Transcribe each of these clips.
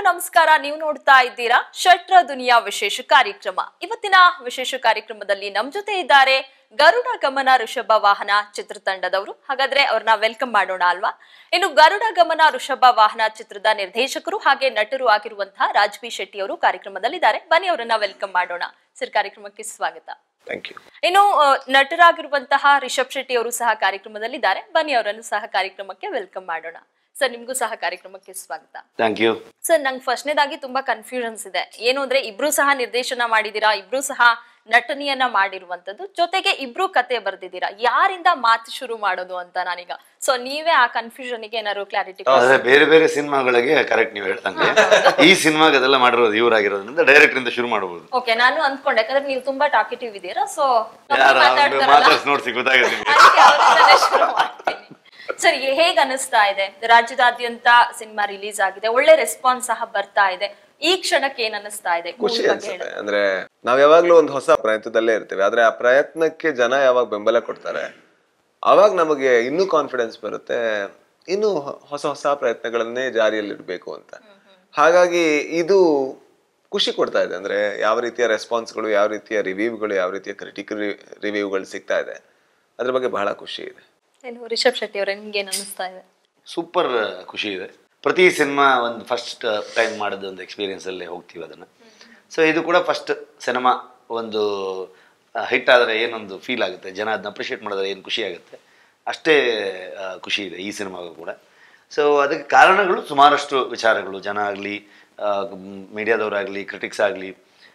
ನಮಸ್ಕಾರ ನೀವು ನೋಡ್ತಾ ಇದ್ದೀರಾ ಶಟ್ರ ದುನಿಯಾ ವಿಶೇಷ ಕಾರ್ಯಕ್ರಮ ಇವತ್ತಿನ ವಿಶೇಷ ಕಾರ್ಯಕ್ರಮದಲ್ಲಿ ನಮ್ ಜೊತೆ ಇದ್ದಾರೆ ಗರುಡ ಗಮನ ಋಷಭ ವಾಹನ ಚಿತ್ರತಂಡದವರು ಹಾಗಾದ್ರೆ ಅವ್ರನ್ನ ವೆಲ್ಕಮ್ ಮಾಡೋಣ ಅಲ್ವಾ ಇನ್ನು ಗರುಡ ಗಮನ ಋಷಭ ವಾಹನ ಚಿತ್ರದ ನಿರ್ದೇಶಕರು ಹಾಗೆ ನಟರು ಆಗಿರುವಂತಹ ರಾಜ್ಬಿ ಶೆಟ್ಟಿ ಅವರು ಕಾರ್ಯಕ್ರಮದಲ್ಲಿದ್ದಾರೆ ಬನ್ನಿ ಅವರನ್ನ ವೆಲ್ಕಮ್ ಮಾಡೋಣ ಸರ್ ಕಾರ್ಯಕ್ರಮಕ್ಕೆ ಸ್ವಾಗತ ಥ್ಯಾಂಕ್ ಯು ಇನ್ನು ಆ, ನಟರಾಗಿರುವಂತಹ ರಿಷಬ್ ಶೆಟ್ಟಿ ಅವರು ಸಹ ಕಾರ್ಯಕ್ರಮದಲ್ಲಿದ್ದಾರೆ ಬನ್ನಿ ಅವರನ್ನು ಸಹ ಕಾರ್ಯಕ್ರಮಕ್ಕೆ ವೆಲ್ಕಮ್ ಮಾಡೋಣ ಸರ್ ನಿಮ್ಗೂ ಸಹ ಕಾರ್ಯಕ್ರಮಕ್ಕೆ ಸ್ವಾಗತ ಥ್ಯಾಂಕ್ ಯು ಸರ್ ನಂಗೆ ಫಸ್ಟ್ನೇದಾಗಿ ತುಂಬಾ ಕನ್ಫ್ಯೂಷನ್ಸ್ ಇದೆ ಏನು ಅಂದ್ರೆ ಇಬ್ರು ಸಹ ನಿರ್ದೇಶನ ಮಾಡಿದೀರಾ ಇಬ್ರು ಸಹ ನಟನೆಯನ್ನ ಮಾಡಿರುವಂತದ್ದು ಜೊತೆಗೆ ಇಬ್ರು ಕತೆ ಬರ್ದಿದ್ದೀರಾ ಯಾರಿಂದ ಮಾತು ಶುರು ಮಾಡೋದು ಅಂತ ನಾನೀಗ ಸೊ ನೀವೇ ಆ ಕನ್ಫ್ಯೂಷನ್ ಗೆ ಏನಾದ್ರು ಕ್ಲಾರಿಟಿ ಆದ್ರೆ ಬೇರೆ ಬೇರೆ ಸಿನಿಮಾಗಳಿಗೆ ಕರೆಕ್ಟ್ ನೀವು ಹೇಳ್ದಂಗೆ ಈ ಸಿನಿಮಾಗೆ ಅದೆಲ್ಲ ಮಾಡಿರೋದು ಇವರಾಗಿರೋದ್ರಿಂದ ಡೈರೆಕ್ಟರ್ ಇಂದ ಶುರು ಮಾಡಬಹುದು ಓಕೆ ನಾನು ಅಂದ್ಕೊಂಡೆ ಯಾಕಂದ್ರೆ ನೀವು ತುಂಬಾ ಟಾಕಿಟಿವ್ ಇದ್ದೀರಾ ಸೊ ಯಾರ ಮಾತಾಡ್ತಾರಲ್ಲ ಮಾತಾಡ್ಸಿ ನೋಡ್ಸಿ ಗೊತ್ತಾಗುತ್ತೆ ನಿಮ್ಗೆ. ಅದಕ್ಕೆ ಅವ್ರಿಂದಲೇ ಶುರು ಮಾಡ್ತೀನಿ ಸರ್ ಹೇಗ್ ಅನಿಸ್ತಾ ಇದೆ ರಾಜ್ಯದಾದ್ಯಂತ ಸಿನಿಮಾ ರಿಲೀಸ್ ಆಗಿದೆ ಒಳ್ಳೆ ರೆಸ್ಪಾನ್ಸ್ ಸಹ ಬರ್ತಾ ಇದೆ ಈ ಕ್ಷಣಕ್ಕೆ ಏನ್ ಅನಿಸ್ತಾ ಇದೆ ಖುಷಿ movie ಬಗ್ಗೆ ಅನ್ಸುತ್ತೆ ಅಂದ್ರೆ ನಾವ್ ಯಾವಾಗ್ಲೂ ಒಂದು ಹೊಸ ಪ್ರಯತ್ನದಲ್ಲೇ ಇರ್ತೀವಿ ಆದ್ರೆ ಆ ಪ್ರಯತ್ನಕ್ಕೆ ಜನ ಯಾವಾಗ ಬೆಂಬಲ ಕೊಡ್ತಾರೆ ಅವಾಗ ನಮಗೆ ಇನ್ನೂ ಕಾನ್ಫಿಡೆನ್ಸ್ ಬರುತ್ತೆ ಇನ್ನು ಹೊ- ಹೊಸ ಹೊಸ ಪ್ರಯತ್ನಗಳನ್ನೇ ಜಾರಿಯಲ್ಲಿಡ್ಬೇಕು ಅಂತ ಹಾಗಾಗಿ ಇದು ಖುಷಿ ಕೊಡ್ತಾ ಇದೆ ಅಂದ್ರೆ ಯಾವ ರೀತಿಯ ರೆಸ್ಪಾನ್ಸ್ಗಳು ಯಾವ ರೀತಿಯ ರಿವ್ಯೂಗಳು ಯಾವ ರೀತಿಯ ಕ್ರಿಟಿಕಲ್ ರಿವ್ಯೂಗಳು ಸಿಗ್ತಾ ಇದೆ ಅದ್ರ ಬಗ್ಗೆ ಬಹಳ ಖುಷಿ ಇದೆ ಏನು ರಿಷಬ್ ಶೆಟ್ಟಿ ಅವರೇ ನಿಮ್ಗೆ ಏನ್ ಅನಿಸ್ತಾ ಇದೆ ಸೂಪರ್ ಖುಷಿ ಇದೆ ಪ್ರತಿ ಸಿನಿಮಾ ಒಂದು ಫಸ್ಟ್ ಟೈಮ್ ಮಾಡಿದ ಒಂದು ಎಕ್ಸ್ಪೀರಿಯನ್ಸ್ ಅಲ್ಲೇ ಹೋಗ್ತೀವಿ ಅದನ್ನ ಸೊ ಇದು ಕೂಡ ಫಸ್ಟ್ ಸಿನಿಮಾ ಒಂದು ಹಿಟ್ ಆದರೆ ಏನೊಂದು ಫೀಲ್ ಆಗುತ್ತೆ ಜನ ಅದನ್ನ ಅಪ್ರಿಷಿಯೇಟ್ ಮಾಡಿದ್ರೆ ಏನು ಖುಷಿ ಆಗುತ್ತೆ ಅಷ್ಟೇ ಆ, ಖುಷಿ ಇದೆ ಈ ಸಿನಿಮಾಗೂ ಕೂಡ ಸೊ ಅದಕ್ಕೆ ಕಾರಣಗಳು ಸುಮಾರಷ್ಟು ವಿಚಾರಗಳು ಜನ ಆಗಲಿ ಮೀಡಿಯಾದವರಾಗಲಿ ಕ್ರಿಟಿಕ್ಸ್ ಆಗಲಿ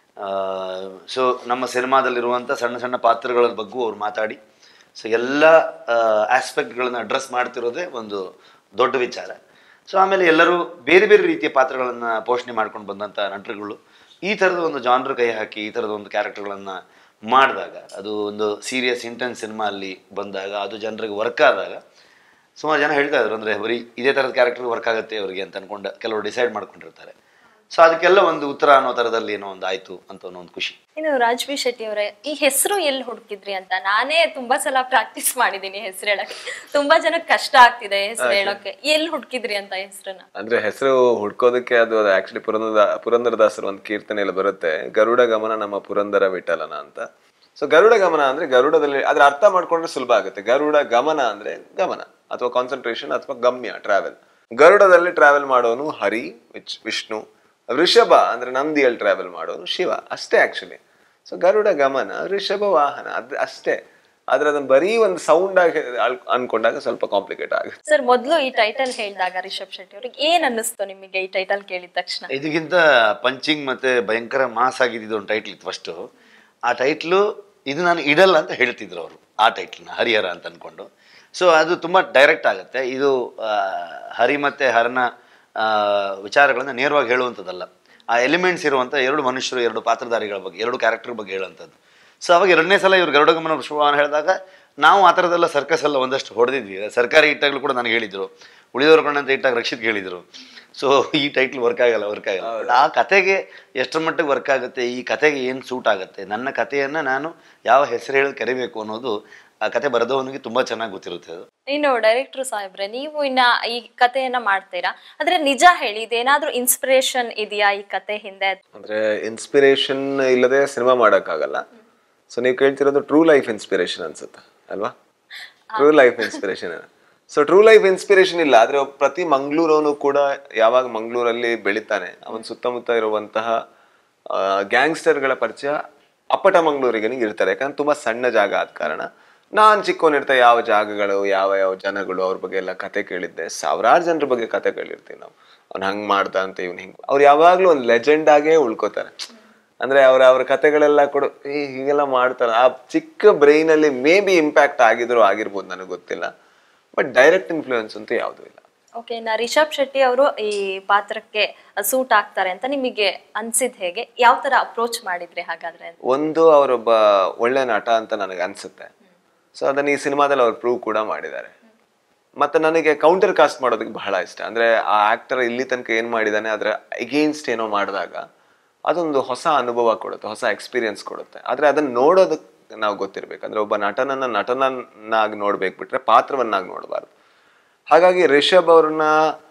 ಸೊ ನಮ್ಮ ಸಿನಿಮಾದಲ್ಲಿರುವಂಥ ಸಣ್ಣ ಸಣ್ಣ ಪಾತ್ರಗಳ ಬಗ್ಗೂ ಅವ್ರು ಮಾತಾಡಿ ಸೊ ಎಲ್ಲ ಆಸ್ಪೆಕ್ಟ್ಗಳನ್ನ ಅಡ್ರೆಸ್ ಮಾಡ್ತಿರೋದೇ ಒಂದು ದೊಡ್ಡ ವಿಚಾರ ಸೊ ಆಮೇಲೆ ಎಲ್ಲರೂ ಬೇರೆ ಬೇರೆ ರೀತಿಯ ಪಾತ್ರಗಳನ್ನು ಪೋಷಣೆ ಮಾಡ್ಕೊಂಡು ಬಂದಂಥ ನಟರುಗಳು ಈ ಥರದ ಒಂದು ಜಾನ್ರ್ ಕೈ ಹಾಕಿ ಈ ಥರದ ಒಂದು ಕ್ಯಾರೆಕ್ಟರ್ಗಳನ್ನು ಮಾಡಿದಾಗ ಅದು ಒಂದು ಸೀರಿಯಸ್ ಇಂಟೆನ್ಸ್ ಸಿನಿಮಾ ಅಲ್ಲಿ ಬಂದಾಗ ಅದು ಜನರಿಗೆ ವರ್ಕ್ ಆದಾಗ ಸುಮಾರು ಜನ ಹೇಳ್ತಾ ಇದ್ರು ಅಂದರೆ ಬರೀ ಇದೇ ಥರದ ಕ್ಯಾರೆಕ್ಟರ್ ವರ್ಕ್ ಆಗುತ್ತೆ ಅವರಿಗೆ ಅಂತ ಅನ್ಕೊಂಡು ಕೆಲವರು ಡಿಸೈಡ್ ಮಾಡ್ಕೊಂಡಿರ್ತಾರೆ ಸೊ ಅದಕ್ಕೆಲ್ಲ ಒಂದು ಉತ್ತರ ಅನ್ನೋ ಥರದಲ್ಲಿ ಏನೋ ಒಂದು ಆಯಿತು ಅಂತ ಅನ್ನೋ ಒಂದು ಖುಷಿ ಇನ್ನು ರಾಜ್ಬಿ ಶೆಟ್ಟಿ ಅವರೇ ಈ ಹೆಸರು ಎಲ್ಲಿ ಹುಡುಕಿದ್ರಿ ಅಂತ ನಾನೇ ತುಂಬಾ ಸಲ ಪ್ರಾಕ್ಟೀಸ್ ಮಾಡಿದೀನಿ ಹೆಸರು ಹೇಳಕ್ಕೆ ತುಂಬಾ ಜನಕ್ಕೆ ಕಷ್ಟ ಆಗ್ತಿದೆ ಹೆಸರು ಹೇಳಕ್ಕೆ ಎಲ್ಲಿ ಹುಡುಕಿದ್ರಿ ಅಂತ ಹೆಸರನ್ನ ಅಂದ್ರೆ ಹೆಸರು ಹುಡ್ಕೋದಕ್ಕೆ ಅದು ಆಕ್ಚುಲಿ ಪುರಂದರ ಪುರಂದರದಾಸರು ಒಂದು ಕೀರ್ತನೆಯಲ್ಲಿ ಬರುತ್ತೆ ಗರುಡ ಗಮನ ನಮ್ಮ ಪುರಂದರ ವಿಠಲನ ಅಂತ ಸೊ ಗರುಡ ಗಮನ ಅಂದ್ರೆ ಗರುಡದಲ್ಲಿ ಅದ್ರ ಅರ್ಥ ಮಾಡ್ಕೊಂಡ್ರೆ ಸುಲಭ ಆಗುತ್ತೆ ಗರುಡ ಗಮನ ಅಂದ್ರೆ ಗಮನ ಅಥವಾ ಕಾನ್ಸಂಟ್ರೇಷನ್ ಅಥವಾ ಗಮ್ಯ ಟ್ರಾವೆಲ್ ಗರುಡದಲ್ಲಿ ಟ್ರಾವೆಲ್ ಮಾಡೋನು ಹರಿ ವಿಚ್ ವಿಷ್ಣು ವೃಷಭ ಅಂದ್ರೆ ನಂದಿಯಲ್ಲಿ ಟ್ರಾವೆಲ್ ಮಾಡೋನು ಶಿವ ಅಷ್ಟೇ ಆಕ್ಚುಲಿ ಸೊ ಗರುಡ ಗಮನ ವೃಷಭ ವಾಹನ ಅದ್ ಅಷ್ಟೇ ಆದ್ರೆ ಅದನ್ನ ಬರೀ ಒಂದು ಸೌಂಡ್ ಆಗಿ ಅಳ್- ಅನ್ಕೊಂಡಾಗ ಸ್ವಲ್ಪ ಕಾಂಪ್ಲಿಕೇಟ್ ಆಗುತ್ತೆ ಸರ್ ಮೊದಲು ಈ ಟೈಟಲ್ ಹೇಳಿದಾಗ ರಿಷಬ್ ಶೆಟ್ಟಿ ಅವ್ರಿಗೆ ಏನ್ ಅನ್ನಿಸ್ತು ನಿಮಗೆ ಈ ಟೈಟಲ್ ಕೇಳಿದ ತಕ್ಷಣ ಇದಕ್ಕಿಂತ ಪಂಚಿಂಗ್ ಮತ್ತೆ ಭಯಂಕರ ಮಾಸ್ ಆಗಿದ್ದು ಒಂದು ಟೈಟ್ಲ್ ಇತ್ತು ಫಸ್ಟು ಆ ಟೈಟ್ಲು ಇದು ನಾನು ಇಡಲ್ಲ ಅಂತ ಹೇಳ್ತಿದ್ರು ಅವರು ಆ ಟೈಟ್ಲನ್ನ ಹರಿಹರ ಅಂತ ಅಂದ್ಕೊಂಡು ಸೊ ಅದು ತುಂಬ ಡೈರೆಕ್ಟ್ ಆಗುತ್ತೆ ಇದು ಆ, ಹರಿ ಮತ್ತು ಹರನ ಆ, ವಿಚಾರಗಳನ್ನ ನೇರವಾಗಿ ಹೇಳುವಂಥದ್ದಲ್ಲ ಆ ಎಲಿಮೆಂಟ್ಸ್ ಇರುವಂಥ ಎರಡು ಮನುಷ್ಯರು ಎರಡು ಪಾತ್ರಧಾರಿಗಳ ಬಗ್ಗೆ ಎರಡು ಕ್ಯಾರೆಕ್ಟರ್ ಬಗ್ಗೆ ಹೇಳುವಂಥದ್ದು ಸೊ ಅವಾಗ ಎರಡನೇ ಸಲ ಇವ್ರು ಗರುಡಗಮನ ವೃಷಭವಾಹನ ಹೇಳಿದಾಗ ನಾವು ಆ ಥರದ್ದೆಲ್ಲ ಸರ್ಕಸ್ ಎಲ್ಲ ಒಂದಷ್ಟು ಹೊಡೆದಿದ್ವಿ ಸರ್ಕಾರಿ ಇಟ್ಟಾಗಲೂ ಕೂಡ ನನಗೆ ಹೇಳಿದರು ಉಳಿದವ್ರ ಕಣ್ಣಂತ ಇಟ್ಟಾಗ ರಕ್ಷಿತ್ ಹೇಳಿದರು ಸೊ ಈ ಟೈಟ್ಲ್ ವರ್ಕ್ ಆಗಲ್ಲ ವರ್ಕ್ ಆಗಲ್ಲ But ಆ ಕತೆಗೆ ಎಷ್ಟರ ಮಟ್ಟಿಗೆ ವರ್ಕ್ ಆಗುತ್ತೆ ಈ ಕತೆಗೆ ಏನು ಸೂಟ್ ಆಗುತ್ತೆ ನನ್ನ ಕಥೆಯನ್ನು ನಾನು ಯಾವ ಹೆಸರು ಹೇಳಿ ಕರಿಬೇಕು ಅನ್ನೋದು ಆ ಕತೆ ಬರೆದವನಿಗೆ ತುಂಬ ಚೆನ್ನಾಗಿ ಗೊತ್ತಿರುತ್ತೆ ಅದು ಇನ್ನು ಡೈರೆಕ್ಟರ್ ಸಾಹೇಬ್ರೆ ನೀವು ಇನ್ನ ಈ ಕಥೆಯನ್ನ ಮಾಡ್ತೀರಾ ಆದ್ರೆ ನಿಜ ಹೇಳಿ ಇದೇನಾದ್ರೂ ಇನ್ಸ್ಪಿರೇಷನ್ ಇದೆಯಾ ಈ ಕತೆ ಹಿಂದೆ ಅಂದ್ರೆ ಇನ್ಸ್ಪಿರೇಷನ್ ಇಲ್ಲದೆ ಸಿನಿಮಾ ಮಾಡೋಕ್ಕಾಗಲ್ಲ ಸೊ ನೀವು ಕೇಳ್ತಿರೋದು ಟ್ರೂ ಲೈಫ್ ಇನ್ಸ್ಪಿರೇಷನ್ ಅನ್ಸುತ್ತೆ ಅಲ್ವಾ true life inspiration so true life inspiration ಇಲ್ಲ ಆದ್ರೆ ಒಬ್ಬ ಪ್ರತಿ ಮಂಗಳೂರವನು ಕೂಡ ಯಾವಾಗ ಮಂಗಳೂರಲ್ಲಿ ಬೆಳಿತಾನೆ ಅವನ ಸುತ್ತಮುತ್ತ ಇರುವಂತಹ ಗ್ಯಾಂಗ್ಸ್ಟರ್ಗಳ ಪರಿಚಯ ಅಪ್ಪಟ ಮಂಗಳೂರಿಗೆ ಇರ್ತಾರೆ ಯಾಕಂದ್ರೆ ತುಂಬಾ ಸಣ್ಣ ಜಾಗ ಆದ ಕಾರಣ ನಾನ್ ಚಿಕ್ಕವನಿರ್ತಾ ಯಾವ ಜಾಗಗಳು ಯಾವ ಯಾವ ಜನಗಳು ಅವ್ರ ಬಗ್ಗೆ ಎಲ್ಲ ಕತೆ ಕೇಳಿದ್ದೆ ಸಾವಿರಾರು ಜನರ ಬಗ್ಗೆ ಕತೆ ಕೇಳಿರ್ತೀವಿ ನಾವು ಅವ್ನು ಹಂಗ್ ಮಾಡ್ದ ಅಂತ ಇವ್ನು ಹಿಂಗ್ ಅವ್ರು ಯಾವಾಗ್ಲೂ ಒಂದು ಲೆಜೆಂಡ್ ಆಗೇ ಉಳ್ಕೋತಾರೆ ಅಂದ್ರೆ ಅವ್ರ ಅವ್ರ ಕತೆಗಳೆಲ್ಲ ಕೂಡ ಏ ಹೀಗೆಲ್ಲ ಮಾಡ್ತಾರೆ ಆ ಚಿಕ್ಕ ಬ್ರೈನ್ ಅಲ್ಲಿ ಮೇ ಬಿ ಇಂಪ್ಯಾಕ್ಟ್ ಆಗಿದ್ರು ಆಗಿರ್ಬೋದು ನನಗೆ ಗೊತ್ತಿಲ್ಲ ಬಟ್ ಡೈರೆಕ್ಟ್ ಇನ್ಫ್ಲೂಯೆನ್ಸ್ ಅಂತೂ ಯಾವುದೂ ಇಲ್ಲ ಓಕೆ ನಾ ರಿಷಬ್ ಶೆಟ್ಟಿ ಅವರು ಈ ಪಾತ್ರಕ್ಕೆ ಸೂಟ್ ಆಗ್ತಾರೆ ಅಂತ ನಿಮಗೆ ಅನ್ಸಿದ್ ಹೇಗೆ ಯಾವ ತರ ಅಪ್ರೋಚ್ ಮಾಡಿದ್ರಿ ಹಾಗಾದ್ರೆ ಅಂತ? ಒಂದು ಅವರೊಬ್ಬ ಒಳ್ಳೆ ನಟ ಅಂತ ನನಗೆ ಅನ್ಸುತ್ತೆ ಸೊ ಅದನ್ನ ಈ ಸಿನಿಮಾದಲ್ಲಿ ಅವ್ರು ಪ್ರೂವ್ ಕೂಡ ಮಾಡಿದ್ದಾರೆ ಮತ್ತೆ ನನಗೆ ಕೌಂಟರ್ ಕಾಸ್ಟ್ ಮಾಡೋದಕ್ಕೆ ಬಹಳ ಇಷ್ಟ ಅಂದ್ರೆ ಆ ಆಕ್ಟರ್ ಇಲ್ಲಿ ತನಕ ಏನ್ ಮಾಡಿದಾನೆ ಅದ್ರ ಅಗೇನ್ಸ್ಟ್ ಏನೋ ಮಾಡಿದಾಗ ಅದೊಂದು ಹೊಸ ಅನುಭವ ಕೊಡುತ್ತೆ ಹೊಸ ಎಕ್ಸ್ಪೀರಿಯನ್ಸ್ ಕೊಡುತ್ತೆ ಆದ್ರೆ ಅದನ್ನ ನೋಡೋದಕ್ಕೆ ನಾವು ಗೊತ್ತಿರ್ಬೇಕು ಅಂದ್ರೆ ಒಬ್ಬ ನಟನನ್ನ ನಟನನ್ನಾಗಿ ನೋಡ್ಬೇಕು ಬಿಟ್ರೆ ಪಾತ್ರವನ್ನಾಗಿ ನೋಡಬಾರ್ದು ಹಾಗಾಗಿ ರಿಷಬ್ ಅವ್ರನ್ನ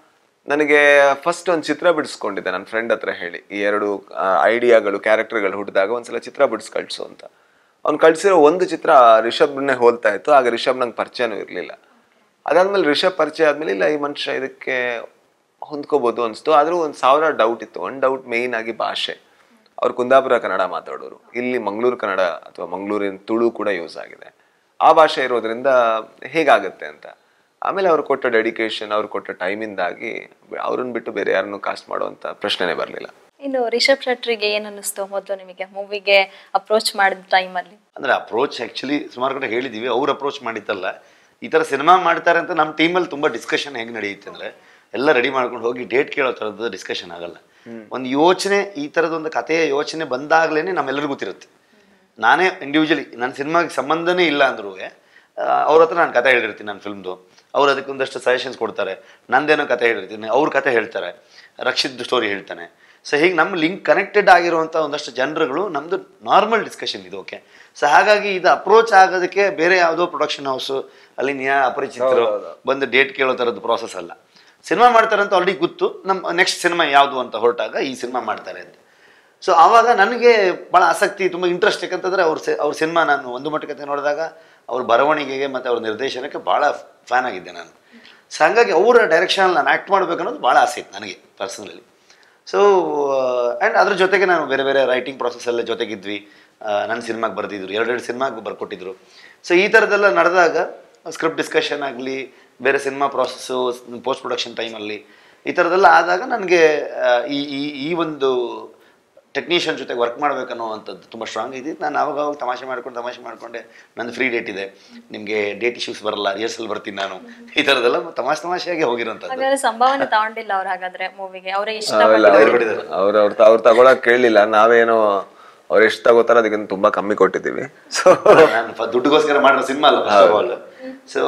ನನಗೆ ಫಸ್ಟ್ ಒಂದು ಚಿತ್ರ ಬಿಡಿಸ್ಕೊಂಡಿದ್ದೆ ನನ್ನ ಫ್ರೆಂಡ್ ಹತ್ರ ಹೇಳಿ ಈ ಎರಡು ಐಡಿಯಾಗಳು ಕ್ಯಾರೆಕ್ಟರ್ಗಳು ಹುಟ್ಟಿದಾಗ ಒಂದ್ಸಲ ಚಿತ್ರ ಬಿಡಿಸ್ ಕಳ್ಸು ಅಂತ ಅವ್ನು ಕಳ್ಸಿರೋ ಒಂದು ಚಿತ್ರ ರಿಷಬ್ನೇ ಹೋಲ್ತಾ ಇತ್ತು ಆಗ ರಿಷಬ್ ನಂಗೆ ಪರಿಚಯನೂ ಇರಲಿಲ್ಲ ಅದಾದ್ಮೇಲೆ ರಿಷಬ್ ಪರಿಚಯ ಆದ್ಮೇಲೆ ಇಲ್ಲ ಈ ಮನುಷ್ಯ ಇದಕ್ಕೆ ಹೊಂದ್ಕೋಬಹುದು ಅನಿಸ್ತು ಆದ್ರೂ ಒಂದು ಸಾವಿರ ಡೌಟ್ ಇತ್ತು ಒಂದು ಡೌಟ್ ಮೇಯ್ನ್ ಆಗಿ ಭಾಷೆ ಅವ್ರು ಕುಂದಾಪುರ ಕನ್ನಡ ಮಾತಾಡೋರು ಇಲ್ಲಿ ಮಂಗಳೂರು ಕನ್ನಡ ಅಥವಾ ಮಂಗಳೂರಿನ ತುಳು ಕೂಡ ಯೂಸ್ ಆಗಿದೆ ಆ ಭಾಷೆ ಇರೋದ್ರಿಂದ ಹೇಗಾಗುತ್ತೆ ಅಂತ ಆಮೇಲೆ ಅವ್ರು ಕೊಟ್ಟ ಡೆಡಿಕೇಶನ್ ಅವ್ರು ಕೊಟ್ಟ ಟೈಮಿಂದಾಗಿ ಅವ್ರನ್ನ ಬಿಟ್ಟು ಬೇರೆ ಯಾರನ್ನು ಕಾಸ್ಟ್ ಮಾಡುವಂತ ಪ್ರಶ್ನೆನೇ ಬರಲಿಲ್ಲ ಇನ್ನು ರಿಷಬ್ ಶೆಟ್ರಿಗೆ ಏನ್ ಅನ್ನಿಸ್ತು ಮೊದಲು ನಿಮಗೆ ಮೂವಿಗೆ ಅಪ್ರೋಚ್ ಮಾಡಿದ ಟೈಮಲ್ಲಿ ಅಂದರೆ ಅಪ್ರೋಚ್ ಆ್ಯಕ್ಚುಲಿ ಸುಮಾರು ಕಡೆ ಹೇಳಿದ್ದೀವಿ ಅವ್ರು ಅಪ್ರೋಚ್ ಮಾಡಿದ್ದಲ್ಲ ಈ ಥರ ಸಿನಿಮಾ ಮಾಡ್ತಾರೆ ಅಂತ ನಮ್ಮ ಟೀಮಲ್ಲಿ ತುಂಬ ಡಿಸ್ಕಷನ್ ಹೆಂಗೆ ನಡೆಯುತ್ತೆ ಅಂದರೆ ಎಲ್ಲ ರೆಡಿ ಮಾಡ್ಕೊಂಡು ಹೋಗಿ ಡೇಟ್ ಕೇಳೋ ಥರದ್ದು ಡಿಸ್ಕಷನ್ ಆಗಲ್ಲ ಒಂದು ಯೋಚನೆ ಈ ಥರದ ಒಂದು ಕಥೆಯ ಯೋಚನೆ ಬಂದಾಗಲೇ ನಮ್ಮೆಲ್ಲರಿಗೂ ಗೊತ್ತಿರುತ್ತೆ ನಾನೇ ಇಂಡಿವಿಜುವಲಿ ನನ್ನ ಸಿನಿಮಾಗೆ ಸಂಬಂಧನೇ ಇಲ್ಲ ಅಂದ್ರೂ ಅವ್ರ ಹತ್ರ ನಾನು ಕತೆ ಹೇಳಿರ್ತೀನಿ ನನ್ನ ಫಿಲ್ಮ್ದು ಅವ್ರು ಅದಕ್ಕೆ ಒಂದಷ್ಟು ಸಜೆಷನ್ಸ್ ಕೊಡ್ತಾರೆ ನಂದೇನೋ ಕತೆ ಹೇಳಿರ್ತೀನಿ ಅವ್ರ ಕತೆ ಹೇಳ್ತಾರೆ ರಕ್ಷಿತ್ ಸ್ಟೋರಿ ಹೇಳ್ತಾನೆ ಸೊ ಹೀಗೆ ನಮ್ಮ ಲಿಂಕ್ ಕನೆಕ್ಟೆಡ್ ಆಗಿರುವಂಥ ಒಂದಷ್ಟು ಜನರುಗಳು ನಮ್ಮದು ನಾರ್ಮಲ್ ಡಿಸ್ಕಷನ್ ಇದು ಓಕೆ ಸೊ ಹಾಗಾಗಿ ಇದು ಅಪ್ರೋಚ್ ಆಗೋದಕ್ಕೆ ಬೇರೆ ಯಾವುದೋ ಪ್ರೊಡಕ್ಷನ್ ಹೌಸು ಅಲ್ಲಿ ನ್ಯಾ ಅಪರಿಚಿತರು ಬಂದು ಡೇಟ್ ಕೇಳೋ ಥರದ್ದು ಪ್ರಾಸೆಸ್ ಅಲ್ಲ ಸಿನಿಮಾ ಮಾಡ್ತಾರೆ ಅಂತ ಆಲ್ರೆಡಿ ಗೊತ್ತು ನಮ್ಮ ನೆಕ್ಸ್ಟ್ ಸಿನಿಮಾ ಯಾವುದು ಅಂತ ಹೊರಟಾಗ ಈ ಸಿನಿಮಾ ಮಾಡ್ತಾರೆ ಅಂತ ಸೊ ಆವಾಗ ನನಗೆ ಭಾಳ ಆಸಕ್ತಿ ತುಂಬ ಇಂಟ್ರೆಸ್ಟ್ ಯಾಕಂತಂದರೆ ಅವ್ರ ಸಿ ಅವ್ರ ಸಿನಿಮಾ ನಾನು ಒಂದು ಮಟ್ಟಕ್ಕೆ ನೋಡಿದಾಗ ಅವ್ರ ಬರವಣಿಗೆಗೆ ಮತ್ತು ಅವ್ರ ನಿರ್ದೇಶನಕ್ಕೆ ಭಾಳ ಫ್ಯಾನ್ ಆಗಿದ್ದೆ ನಾನು ಸೊ ಹಾಗಾಗಿ ಅವರ ಡೈರೆಕ್ಷನಲ್ಲಿ ನಾನು ಆ್ಯಕ್ಟ್ ಮಾಡಬೇಕು ಅನ್ನೋದು ಭಾಳ ಆಸೆ ಇತ್ತು ನನಗೆ ಪರ್ಸನಲಿ ಸೊ ಆ್ಯಂಡ್ ಅದ್ರ ಜೊತೆಗೆ ನಾನು ಬೇರೆ ಬೇರೆ ರೈಟಿಂಗ್ ಪ್ರಾಸೆಸ್ಸಲ್ಲೇ ಜೊತೆಗಿದ್ವಿ ಆ, ನನ್ನ ಸಿನಿಮಾಗೆ ಬರೆದಿದ್ರು ಎರಡೆರಡು ಸಿನಿಮಾಗೆ ಬರ್ಕೊಟ್ಟಿದ್ರು ಸೊ ಈ ಥರದ್ದೆಲ್ಲ ನಡೆದಾಗ ಸ್ಕ್ರಿಪ್ಟ್ ಡಿಸ್ಕಷನ್ ಆಗಲಿ ಬೇರೆ ಸಿನಿಮಾ ಪ್ರಾಸೆಸ್ಸು ಪೋಸ್ಟ್ ಪ್ರೊಡಕ್ಷನ್ ಟೈಮಲ್ಲಿ ಈ ಥರದ್ದೆಲ್ಲ ಆದಾಗ ನನಗೆ ಈ ಈ ಈ ಒಂದು ಟೆಕ್ನಿಷಿಯನ್ ಜೊತೆಗೆ ವರ್ಕ್ ಮಾಡ್ಬೇಕನ್ನುವಂಥದ್ದು ತುಂಬ ಸ್ಟ್ರಾಂಗ್ ಇದ್ದಿದ್ದು ನಾನು ಅವಾಗ ಅವಾಗ ತಮಾಷೆ ಮಾಡ್ಕೊಂಡು ತಮಾಷೆ ಮಾಡ್ಕೊಂಡೆ ನನ್ನ ಫ್ರೀ ಡೇಟ್ ಇದೆ ನಿಮಗೆ ಡೇಟ್ ಇಶ್ಯೂಸ್ ಬರಲ್ಲ ರಿಹರ್ಸಲ್ ಬರ್ತೀನಿ ನಾನು ಈ ಥರದ್ದೆಲ್ಲ ತಮಾಷೆ ತಮಾಷೆಯಾಗಿ ಹೋಗಿರೋಂಥದ್ದು ಹಾಗಾದ್ರೆ ಸಂಭಾವನೆ ತಗೊಂಡಿಲ್ಲ ಅವ್ರು ಹಾಗಾದ್ರೆ ಮೂವಿಗೆ ಅವರೇ ಇಷ್ಟ ಅವೆಲ್ಲ ಪಟ್ಟಿದ್ದು. ಅವ್ರು ಅವ್ರು ಅವ್ರು ಅವ್ರು ತಗೊಳಕ್ ಕೇಳಲಿಲ್ಲ ನಾವೇನೋ ಅವ್ರು ಎಷ್ಟು ತಗೋತಾರ ಅದಕ್ಕಿಂತ ತುಂಬಾ ಕಮ್ಮಿ ಕೊಟ್ಟಿದ್ದೀವಿ ಸೊ ನಾನು ಫ- ದುಡ್ಡುಗೋಸ್ಕರ ಮಾಡಿರೋ ಸಿನಿಮಾ ಅಲ್ಲ first of all so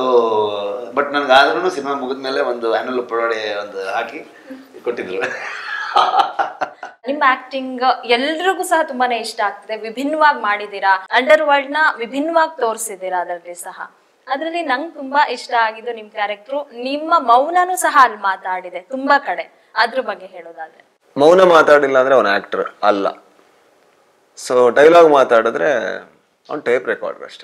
but ನನಗೆ ಆದ್ರೂ ಸಿನಿಮಾ ಮುಗಿದ್ಮೇಲೆ ಒಂದು ಆ್ಯನುವಲ್ ಪ್ರೊಡೆ ಒಂದು ಹಾಕಿ ಕೊಟ್ಟಿದ್ರು ನಿಮ್ಮ ಆಕ್ಟಿಂಗ್ ಎಲ್ರಿಗೂ ಸಹ ತುಂಬಾನೇ ಇಷ್ಟ ಆಗ್ತಿದೆ ವಿಭಿನ್ನವಾಗಿ ಮಾಡಿದೀರಾ ಅಂಡರ್ ವರ್ಲ್ಡ್ ನ ವಿಭಿನ್ನವಾಗಿ ತೋರಿಸಿದೀರಾ ಅದರಲ್ಲಿ ಸಹ ಅದರಲ್ಲಿ ನಂಗೆ ತುಂಬಾ ಇಷ್ಟ ಆಗಿದ್ದು ನಿಮ್ ಕ್ಯಾರೆಕ್ಟರ್ ನಿಮ್ಮ ಮೌನನೂ ಸಹ ಅಲ್ಲಿ ಮಾತಾಡಿದೆ ತುಂಬಾ ಕಡೆ ಅದ್ರ ಬಗ್ಗೆ ಹೇಳೋದಾದ್ರೆ ಮೌನ ಮಾತಾಡಿಲ್ಲ ಅಂದ್ರೆ ಅವನ ಆಕ್ಟರ್ ಅಲ್ಲ ಸೊ ಡೈಲಾಗ್ ಮಾತಾಡಿದ್ರೆ ಅವ್ನು ಟೇಪ್ ರೆಕಾರ್ಡರ್ ಅಷ್ಟೇ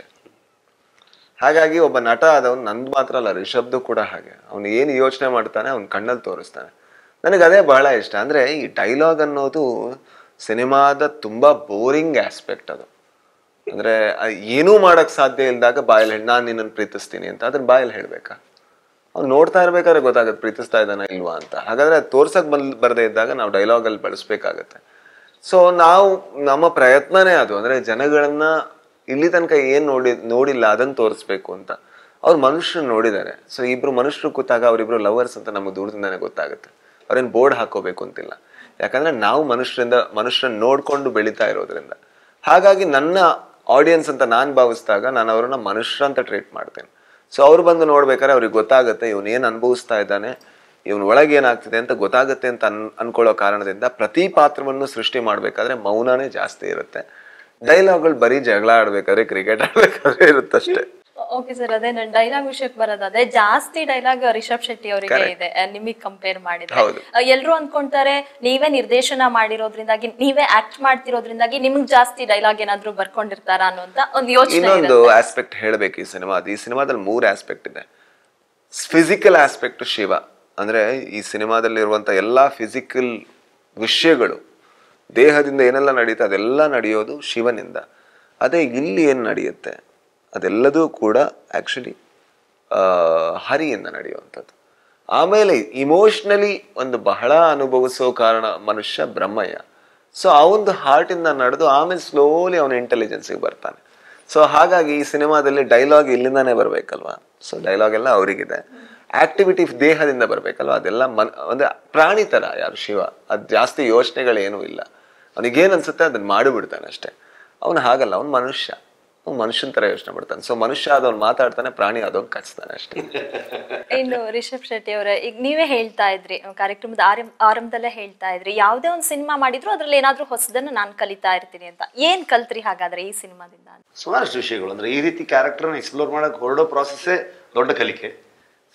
ಹಾಗಾಗಿ ಒಬ್ಬ ನಟ ಆದವನು ನಂದು ಮಾತ್ರ ಅಲ್ಲ ರಿಷಬ್ದು ಕೂಡ ಹಾಗೆ ಅವನು ಏನು ಯೋಚನೆ ಮಾಡ್ತಾನೆ ಅವ್ನ ಕಣ್ಣಲ್ಲಿ ತೋರಿಸ್ತಾನೆ ನನಗೆ ಅದೇ ಬಹಳ ಇಷ್ಟ ಅಂದ್ರೆ ಈ ಡೈಲಾಗ್ ಅನ್ನೋದು ಸಿನಿಮಾದ ತುಂಬಾ ಬೋರಿಂಗ್ ಆಸ್ಪೆಕ್ಟ್ ಅದು ಅಂದ್ರೆ ಅದ್ ಏನೂ ಮಾಡಕ್ ಸಾಧ್ಯ ಇಲ್ದಾಗ ಬಾಯಲ್ಲಿ ಹೇಳಿ ನಾನು ನಿನ್ನನ್ನು ಪ್ರೀತಿಸ್ತೀನಿ ಅಂತ ಅದನ್ನ ಬಾಯಲ್ಲಿ ಹೇಳ್ಬೇಕಾ ಅವ್ನು ನೋಡ್ತಾ ಇರ್ಬೇಕಾದ್ರೆ ಗೊತ್ತಾಗುತ್ತೆ ಪ್ರೀತಿಸ್ತಾ ಇದ್ದಾನ ಇಲ್ವಾ ಅಂತ ಹಾಗಾದ್ರೆ ಅದು ತೋರ್ಸಕ್ ಬಂದ್ ಬರದೇ ಇದ್ದಾಗ ನಾವು ಡೈಲಾಗ್ ಅಲ್ಲಿ ಬಳಸ್ಬೇಕಾಗತ್ತೆ ಸೊ ನಾವು ನಮ್ಮ ಪ್ರಯತ್ನನೇ ಅದು ಅಂದ್ರೆ ಜನಗಳನ್ನ ಇಲ್ಲಿ ತನಕ ಏನ್ ನೋಡಿ ನೋಡಿಲ್ಲ ಅದನ್ನ ತೋರಿಸ್ಬೇಕು ಅಂತ ಅವ್ರು ಮನುಷ್ಯರು ನೋಡಿದ್ದಾರೆ ಸೊ ಇಬ್ರು ಮನುಷ್ಯರು ಕೂತಾಗ ಅವರಿಬ್ರು ಲವರ್ಸ್ ಅಂತ ನಮಗೆ ದೂರದಿಂದಾನೆ ಗೊತ್ತಾಗುತ್ತೆ ಅವ್ರೇನ್ ಬೋರ್ಡ್ ಹಾಕೋಬೇಕು ಅಂತಿಲ್ಲ ಯಾಕಂದ್ರೆ ನಾವು ಮನುಷ್ಯರಿಂದ ಮನುಷ್ಯರನ್ನ ನೋಡ್ಕೊಂಡು ಬೆಳೀತಾ ಇರೋದ್ರಿಂದ ಹಾಗಾಗಿ ನನ್ನ ಆಡಿಯನ್ಸ್ ಅಂತ ನಾನು ಭಾವಿಸಿದಾಗ ನಾನು ಅವ್ರನ್ನ ಮನುಷ್ಯ ಅಂತ ಟ್ರೀಟ್ ಮಾಡ್ತೇನೆ ಸೊ ಅವ್ರು ಬಂದು ನೋಡ್ಬೇಕಾದ್ರೆ ಅವ್ರಿಗೆ ಗೊತ್ತಾಗುತ್ತೆ ಇವನು ಏನು ಅನುಭವಿಸ್ತಾ ಇದ್ದಾನೆ ಇವನ್ ಒಳಗೆ ಏನಾಗ್ತಿದೆ ಅಂತ ಗೊತ್ತಾಗುತ್ತೆ ಅಂತ ಅನ್ ಅನ್ಕೊಳ್ಳೋ ಕಾರಣದಿಂದ ಪ್ರತಿ ಪಾತ್ರವನ್ನು ಸೃಷ್ಟಿ ಮಾಡ್ಬೇಕಾದ್ರೆ ಮೌನನೇ ಜಾಸ್ತಿ ಇರುತ್ತೆ ಡೈಲಾಗ್ಗಳು ಬರೀ ಜಗಳ ಆಡ್ಬೇಕಾದ್ರೆ ಕ್ರಿಕೆಟ್ ಆಡ್ಬೇಕಾದ್ರೆ ಇರುತ್ತಷ್ಟೇ ಓಕೆ ಸರ್ ಅದೇ ನಾನು ಡೈಲಾಗ್ ವಿಷಯಕ್ಕೆ ಬರೋದಾದ್ರೆ ಜಾಸ್ತಿ ಡೈಲಾಗ್ ರಿಷಬ್ ಶೆಟ್ಟಿ ಅವರಿಗೆ ಇದೆ ನಿಮಗೆ ಕಂಪೇರ್ ಮಾಡಿದ್ರೆ ಹೌದು. ಎಲ್ಲರೂ ಅನ್ಕೊಂತಾರೆ ನೀವೇ ನಿರ್ದೇಶನ ಮಾಡಿರೋದ್ರಿಂದಾಗಿ ನೀವೇ ಆಕ್ಟ್ ಮಾಡ್ತಿರೋದ್ರಿಂದಾಗಿ ನಿಮ್ಗೆ ಜಾಸ್ತಿ ಡೈಲಾಗ್ ಏನಾದ್ರು ಬರ್ಕೊಂಡಿರ್ತಾರ ಅನ್ನೋಂತ ಒಂದು ಯೋಚನೆ ಇನ್ನೊಂದು ಆಸ್ಪೆಕ್ಟ್ ಹೇಳ್ಬೇಕು ಈ ಸಿನಿಮಾದ ಈ ಸಿನಿಮಾದಲ್ಲಿ ಮೂರು ಆಸ್ಪೆಕ್ಟ್ ಇದೆ ಫಿಸಿಕಲ್ ಆಸ್ಪೆಕ್ಟ್ ಶಿವ ಅಂದ್ರೆ ಈ ಸಿನಿಮಾದಲ್ಲಿ ಇರುವಂತ ಎಲ್ಲಾ ಫಿಸಿಕಲ್ ವಿಷಯಗಳು ದೇಹದಿಂದ ಏನೆಲ್ಲ ನಡೀತೆ ಅದೆಲ್ಲ ನಡೆಯೋದು ಶಿವನಿಂದ ಅದೇ ಇಲ್ಲಿ ಏನು ನಡೆಯುತ್ತೆ ಅದೆಲ್ಲದೂ ಕೂಡ ಆಕ್ಚುಲಿ ಹರಿಯಿಂದ ನಡೆಯುವಂಥದ್ದು ಆಮೇಲೆ ಇಮೋಷ್ನಲಿ ಒಂದು ಬಹಳ ಅನುಭವಿಸೋ ಕಾರಣ ಮನುಷ್ಯ ಬ್ರಹ್ಮಯ್ಯ ಸೊ ಅವನದು ಹಾರ್ಟಿಂದ ನಡೆದು ಆಮೇಲೆ ಸ್ಲೋಲಿ ಅವನ ಇಂಟೆಲಿಜೆನ್ಸಿಗೆ ಬರ್ತಾನೆ ಸೊ ಹಾಗಾಗಿ ಈ ಸಿನಿಮಾದಲ್ಲಿ ಡೈಲಾಗ್ ಇಲ್ಲಿಂದಾನೇ ಬರಬೇಕಲ್ವಾ ಸೊ ಡೈಲಾಗ್ ಎಲ್ಲ ಅವರಿಗಿದೆ ಆಕ್ಟಿವಿಟಿ ದೇಹದಿಂದ ಬರಬೇಕಲ್ವಾ ಅದೆಲ್ಲ ಮನ್ ಅಂದ್ರೆ ಪ್ರಾಣಿ ಥರ ಯಾರು ಶಿವ ಅದು ಜಾಸ್ತಿ ಯೋಚನೆಗಳೇನೂ ಇಲ್ಲ ಅವನಿಗೇನು ಅನ್ಸುತ್ತೆ ಅದನ್ನ ಮಾಡಿಬಿಡ್ತಾನೆ ಅಷ್ಟೇ ಅವನು ಹಾಗಲ್ಲ ಅವನು ಮನುಷ್ಯ ಅವ್ನು ಮನುಷ್ಯನ ಥರ ಯೋಚನೆ ಮಾಡ್ತಾನೆ ಸೊ ಮನುಷ್ಯ ಆದವ್ನು ಮಾತಾಡ್ತಾನೆ ಪ್ರಾಣಿ ಆದವ್ನು ಕಚ್ತಾನೆ ಅಷ್ಟೇ ಇನ್ನು ರಿಷಬ್ ಶೆಟ್ಟಿ ಅವರೇ ಈಗ ನೀವೇ ಹೇಳ್ತಾ ಇದ್ರಿ ಅಹ್, ಕಾರ್ಯಕ್ರಮದ ಆರಂಭ ಆರಂಭದಲ್ಲೇ ಹೇಳ್ತಾ ಇದ್ರಿ ಯಾವುದೇ ಒಂದು ಸಿನಿಮಾ ಮಾಡಿದ್ರು ಅದ್ರಲ್ಲಿ ಏನಾದ್ರೂ ಹೊಸದನ್ನ ನಾನು ಕಲಿತಾ ಇರ್ತೀನಿ ಅಂತ ಏನ್ ಕಲ್ತ್ರಿ ಹಾಗಾದ್ರೆ ಈ ಸಿನಿಮಾದಿಂದ ಸುಮಾರಷ್ಟು ವಿಷಯಗಳು ಅಂದರೆ ಈ ರೀತಿ ಕ್ಯಾರೆಕ್ಟರ್ನ ಎಕ್ಸ್ಪ್ಲೋರ್ ಮಾಡೋಕೆ ಹೊರಡೋ ಪ್ರಾಸೆಸ್ಸೇ ದೊಡ್ಡ ಕಲಿಕೆ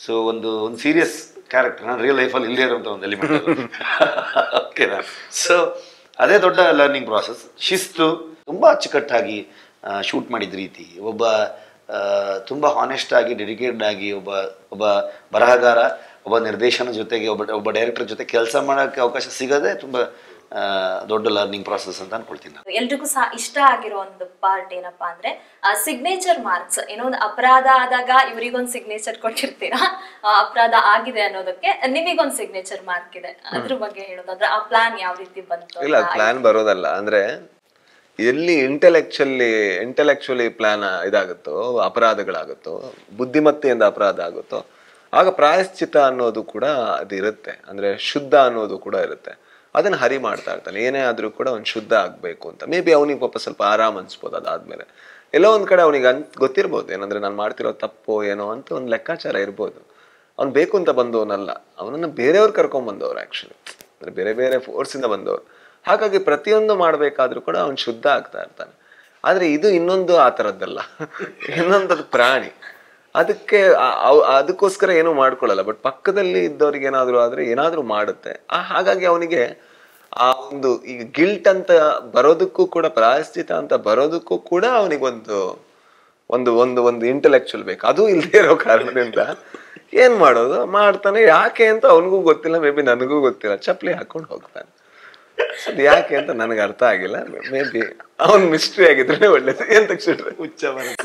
ಸೊ ಒಂದು ಒಂದು ಸೀರಿಯಸ್ ಕ್ಯಾರೆಕ್ಟರ್ ನಾನು ರಿಯಲ್ ಲೈಫಲ್ಲಿ ಇಲ್ಲದೇ ಇರುವಂಥ ಒಂದು ಎಲಿಮೆಂಟ್ ಓಕೆನಾ ಸೊ ಅದೇ ದೊಡ್ಡ ಲರ್ನಿಂಗ್ ಪ್ರಾಸೆಸ್ ಶಿಸ್ತು ತುಂಬ ಅಚ್ಚುಕಟ್ಟಾಗಿ ಶೂಟ್ ಮಾಡಿದ ರೀತಿ ಒಬ್ಬ ಆ, ತುಂಬ ಹಾನೆಸ್ಟ್ ಆಗಿ ಡೆಡಿಕೇಟೆಡ್ ಆಗಿ ಒಬ್ಬ ಒಬ್ಬ ಬರಹಗಾರ ಒಬ್ಬ ನಿರ್ದೇಶನ ಜೊತೆಗೆ ಒಬ್ಬ ಒಬ್ಬ ಡೈರೆಕ್ಟರ್ ಜೊತೆ ಕೆಲಸ ಮಾಡೋಕ್ಕೆ ಅವಕಾಶ ಸಿಗೋದೇ ತುಂಬ ಆ, ದೊಡ್ಡ ಲರ್ನಿಂಗ್ ಪ್ರಾಸೆಸ್ ಅಂತ ಅನ್ಕೊಳ್ತೀನಿ ನಾನು ಎಲ್ರಿಗೂ ಸಹ ಇಷ್ಟ ಆಗಿರೋ ಒಂದು ಪಾರ್ಟ್ ಏನಪ್ಪಾ ಅಂದ್ರೆ ಸಿಗ್ನೇಚರ್ ಮಾರ್ಕ್ಸ್ ಏನೋ ಒಂದು ಅಪರಾಧ ಆದಾಗ ಇವರಿಗೊಂದು ಸಿಗ್ನೇಚರ್ ಕೊಟ್ಟಿರ್ತೀರಾ ಆ, ಅಪರಾಧ ಆಗಿದೆ ಅನ್ನೋದಕ್ಕೆ ನಿಮಗೊಂದು ಸಿಗ್ನೇಚರ್ ಮಾರ್ಕ್ ಇದೆ ಅದ್ರ ಬಗ್ಗೆ ಹೇಳೋದಾದ್ರೆ ಆ ಪ್ಲಾನ್ ಯಾವ ರೀತಿ ಬಂತು ಇಲ್ಲ ಪ್ಲಾನ್ ಬರೋದಲ್ಲ ಅಂದ್ರೆ ಎಲ್ಲಿ ಇಂಟೆಲೆಕ್ಚುಲಿ ಇಂಟೆಲೆಕ್ಚುಲಿ ಪ್ಲಾನ್ ಇದಾಗುತ್ತೋ ಅಪರಾಧಗಳಾಗುತ್ತೋ ಬುದ್ಧಿಮತ್ತೆಯಿಂದ ಅಪರಾಧ ಆಗುತ್ತೋ ಆಗ ಪ್ರಾಯಶ್ಚಿತ ಅನ್ನೋದು ಕೂಡ ಅದು ಇರುತ್ತೆ ಅಂದ್ರೆ ಶುದ್ಧ ಅನ್ನೋದು ಕೂಡ ಇರುತ್ತೆ ಅದನ್ನ ಹರಿ ಮಾಡ್ತಾ ಇರ್ತಾನೆ ಏನೇ ಆದ್ರೂ ಕೂಡ ಅವ್ನು ಶುದ್ಧ ಆಗ್ಬೇಕು ಅಂತ ಮೇ ಬಿ ಅವನಿಗೆ ಪಾಪ ಸ್ವಲ್ಪ ಆರಾಮ್ ಅನ್ಸ್ಬೋದು ಅದಾದ್ಮೇಲೆ ಎಲ್ಲೋ ಒಂದ್ ಕಡೆ ಅವನಿಗೆ ಅನ್ ಗೊತ್ತಿರ್ಬೋದು ಏನಂದ್ರೆ ನಾನು ಮಾಡ್ತಿರೋ ತಪ್ಪು ಏನೋ ಅಂತ ಒಂದು ಲೆಕ್ಕಾಚಾರ ಇರ್ಬೋದು ಅವ್ನು ಬೇಕು ಅಂತ ಬಂದವನಲ್ಲ ಅವನನ್ನ ಬೇರೆಯವ್ರು ಕರ್ಕೊಂಡ್ ಬಂದವ್ರು ಆಕ್ಚುಲಿ ಅಂದ್ರೆ ಬೇರೆ ಬೇರೆ ಫೋರ್ಸ್ ಇಂದ ಬಂದವ್ರು ಹಾಗಾಗಿ ಪ್ರತಿಯೊಂದು ಮಾಡ್ಬೇಕಾದ್ರೂ ಕೂಡ ಅವ್ನು ಶುದ್ಧ ಆಗ್ತಾ ಇರ್ತಾನೆ ಆದ್ರೆ ಇದು ಇನ್ನೊಂದು ಆ ಥರದ್ದಲ್ಲ ಇನ್ನೊಂದು ಅದು ಪ್ರಾಣಿ ಅದಕ್ಕೆ ಆ- ಅವ್- ಅದಕ್ಕೋಸ್ಕರ ಏನು ಮಾಡ್ಕೊಳ್ಳಲ್ಲ ಬಟ್ ಪಕ್ಕದಲ್ಲಿ ಇದ್ದವ್ರಿಗೆ ಏನಾದ್ರು ಆದ್ರೆ ಏನಾದ್ರೂ ಮಾಡುತ್ತೆ ಆ ಹಾಗಾಗಿ ಅವನಿಗೆ ಆ ಒಂದು ಈಗ ಗಿಲ್ಟ್ ಅಂತ ಬರೋದಕ್ಕೂ ಕೂಡ ಪ್ರಾಯಶ್ಚಿತ ಅಂತ ಬರೋದಕ್ಕೂ ಕೂಡ ಅವನಿಗೊಂದು ಒಂದು ಒಂದು ಒಂದು ಇಂಟೆಲೆಕ್ಚುಯಲ್ ಬೇಕು ಅದು ಇಲ್ಲದೆ ಇರೋ ಕಾರಣದಿಂದ ಏನ್ ಮಾಡೋದು ಮಾಡ್ತಾನೆ ಯಾಕೆ ಅಂತ ಅವನಿಗೂ ಗೊತ್ತಿಲ್ಲ ಮೇ ಬಿ ನನಗೂ ಗೊತ್ತಿಲ್ಲ ಚಪ್ಪಲಿ ಹಾಕೊಂಡು ಹೋಗ್ತಾನೆ ಅದ್ ಯಾಕೆ ಅಂತ ನನಗೆ ಅರ್ಥ ಆಗಿಲ್ಲ ಮೇ ಬಿ ಅವನ್ ಮಿಸ್ಟ್ರಿ ಆಗಿದ್ರೆ ಒಳ್ಳೇದು ಏನ್ ತಕ್ಷಣ ಹುಚ್ಚ ಮನಸ್ಸ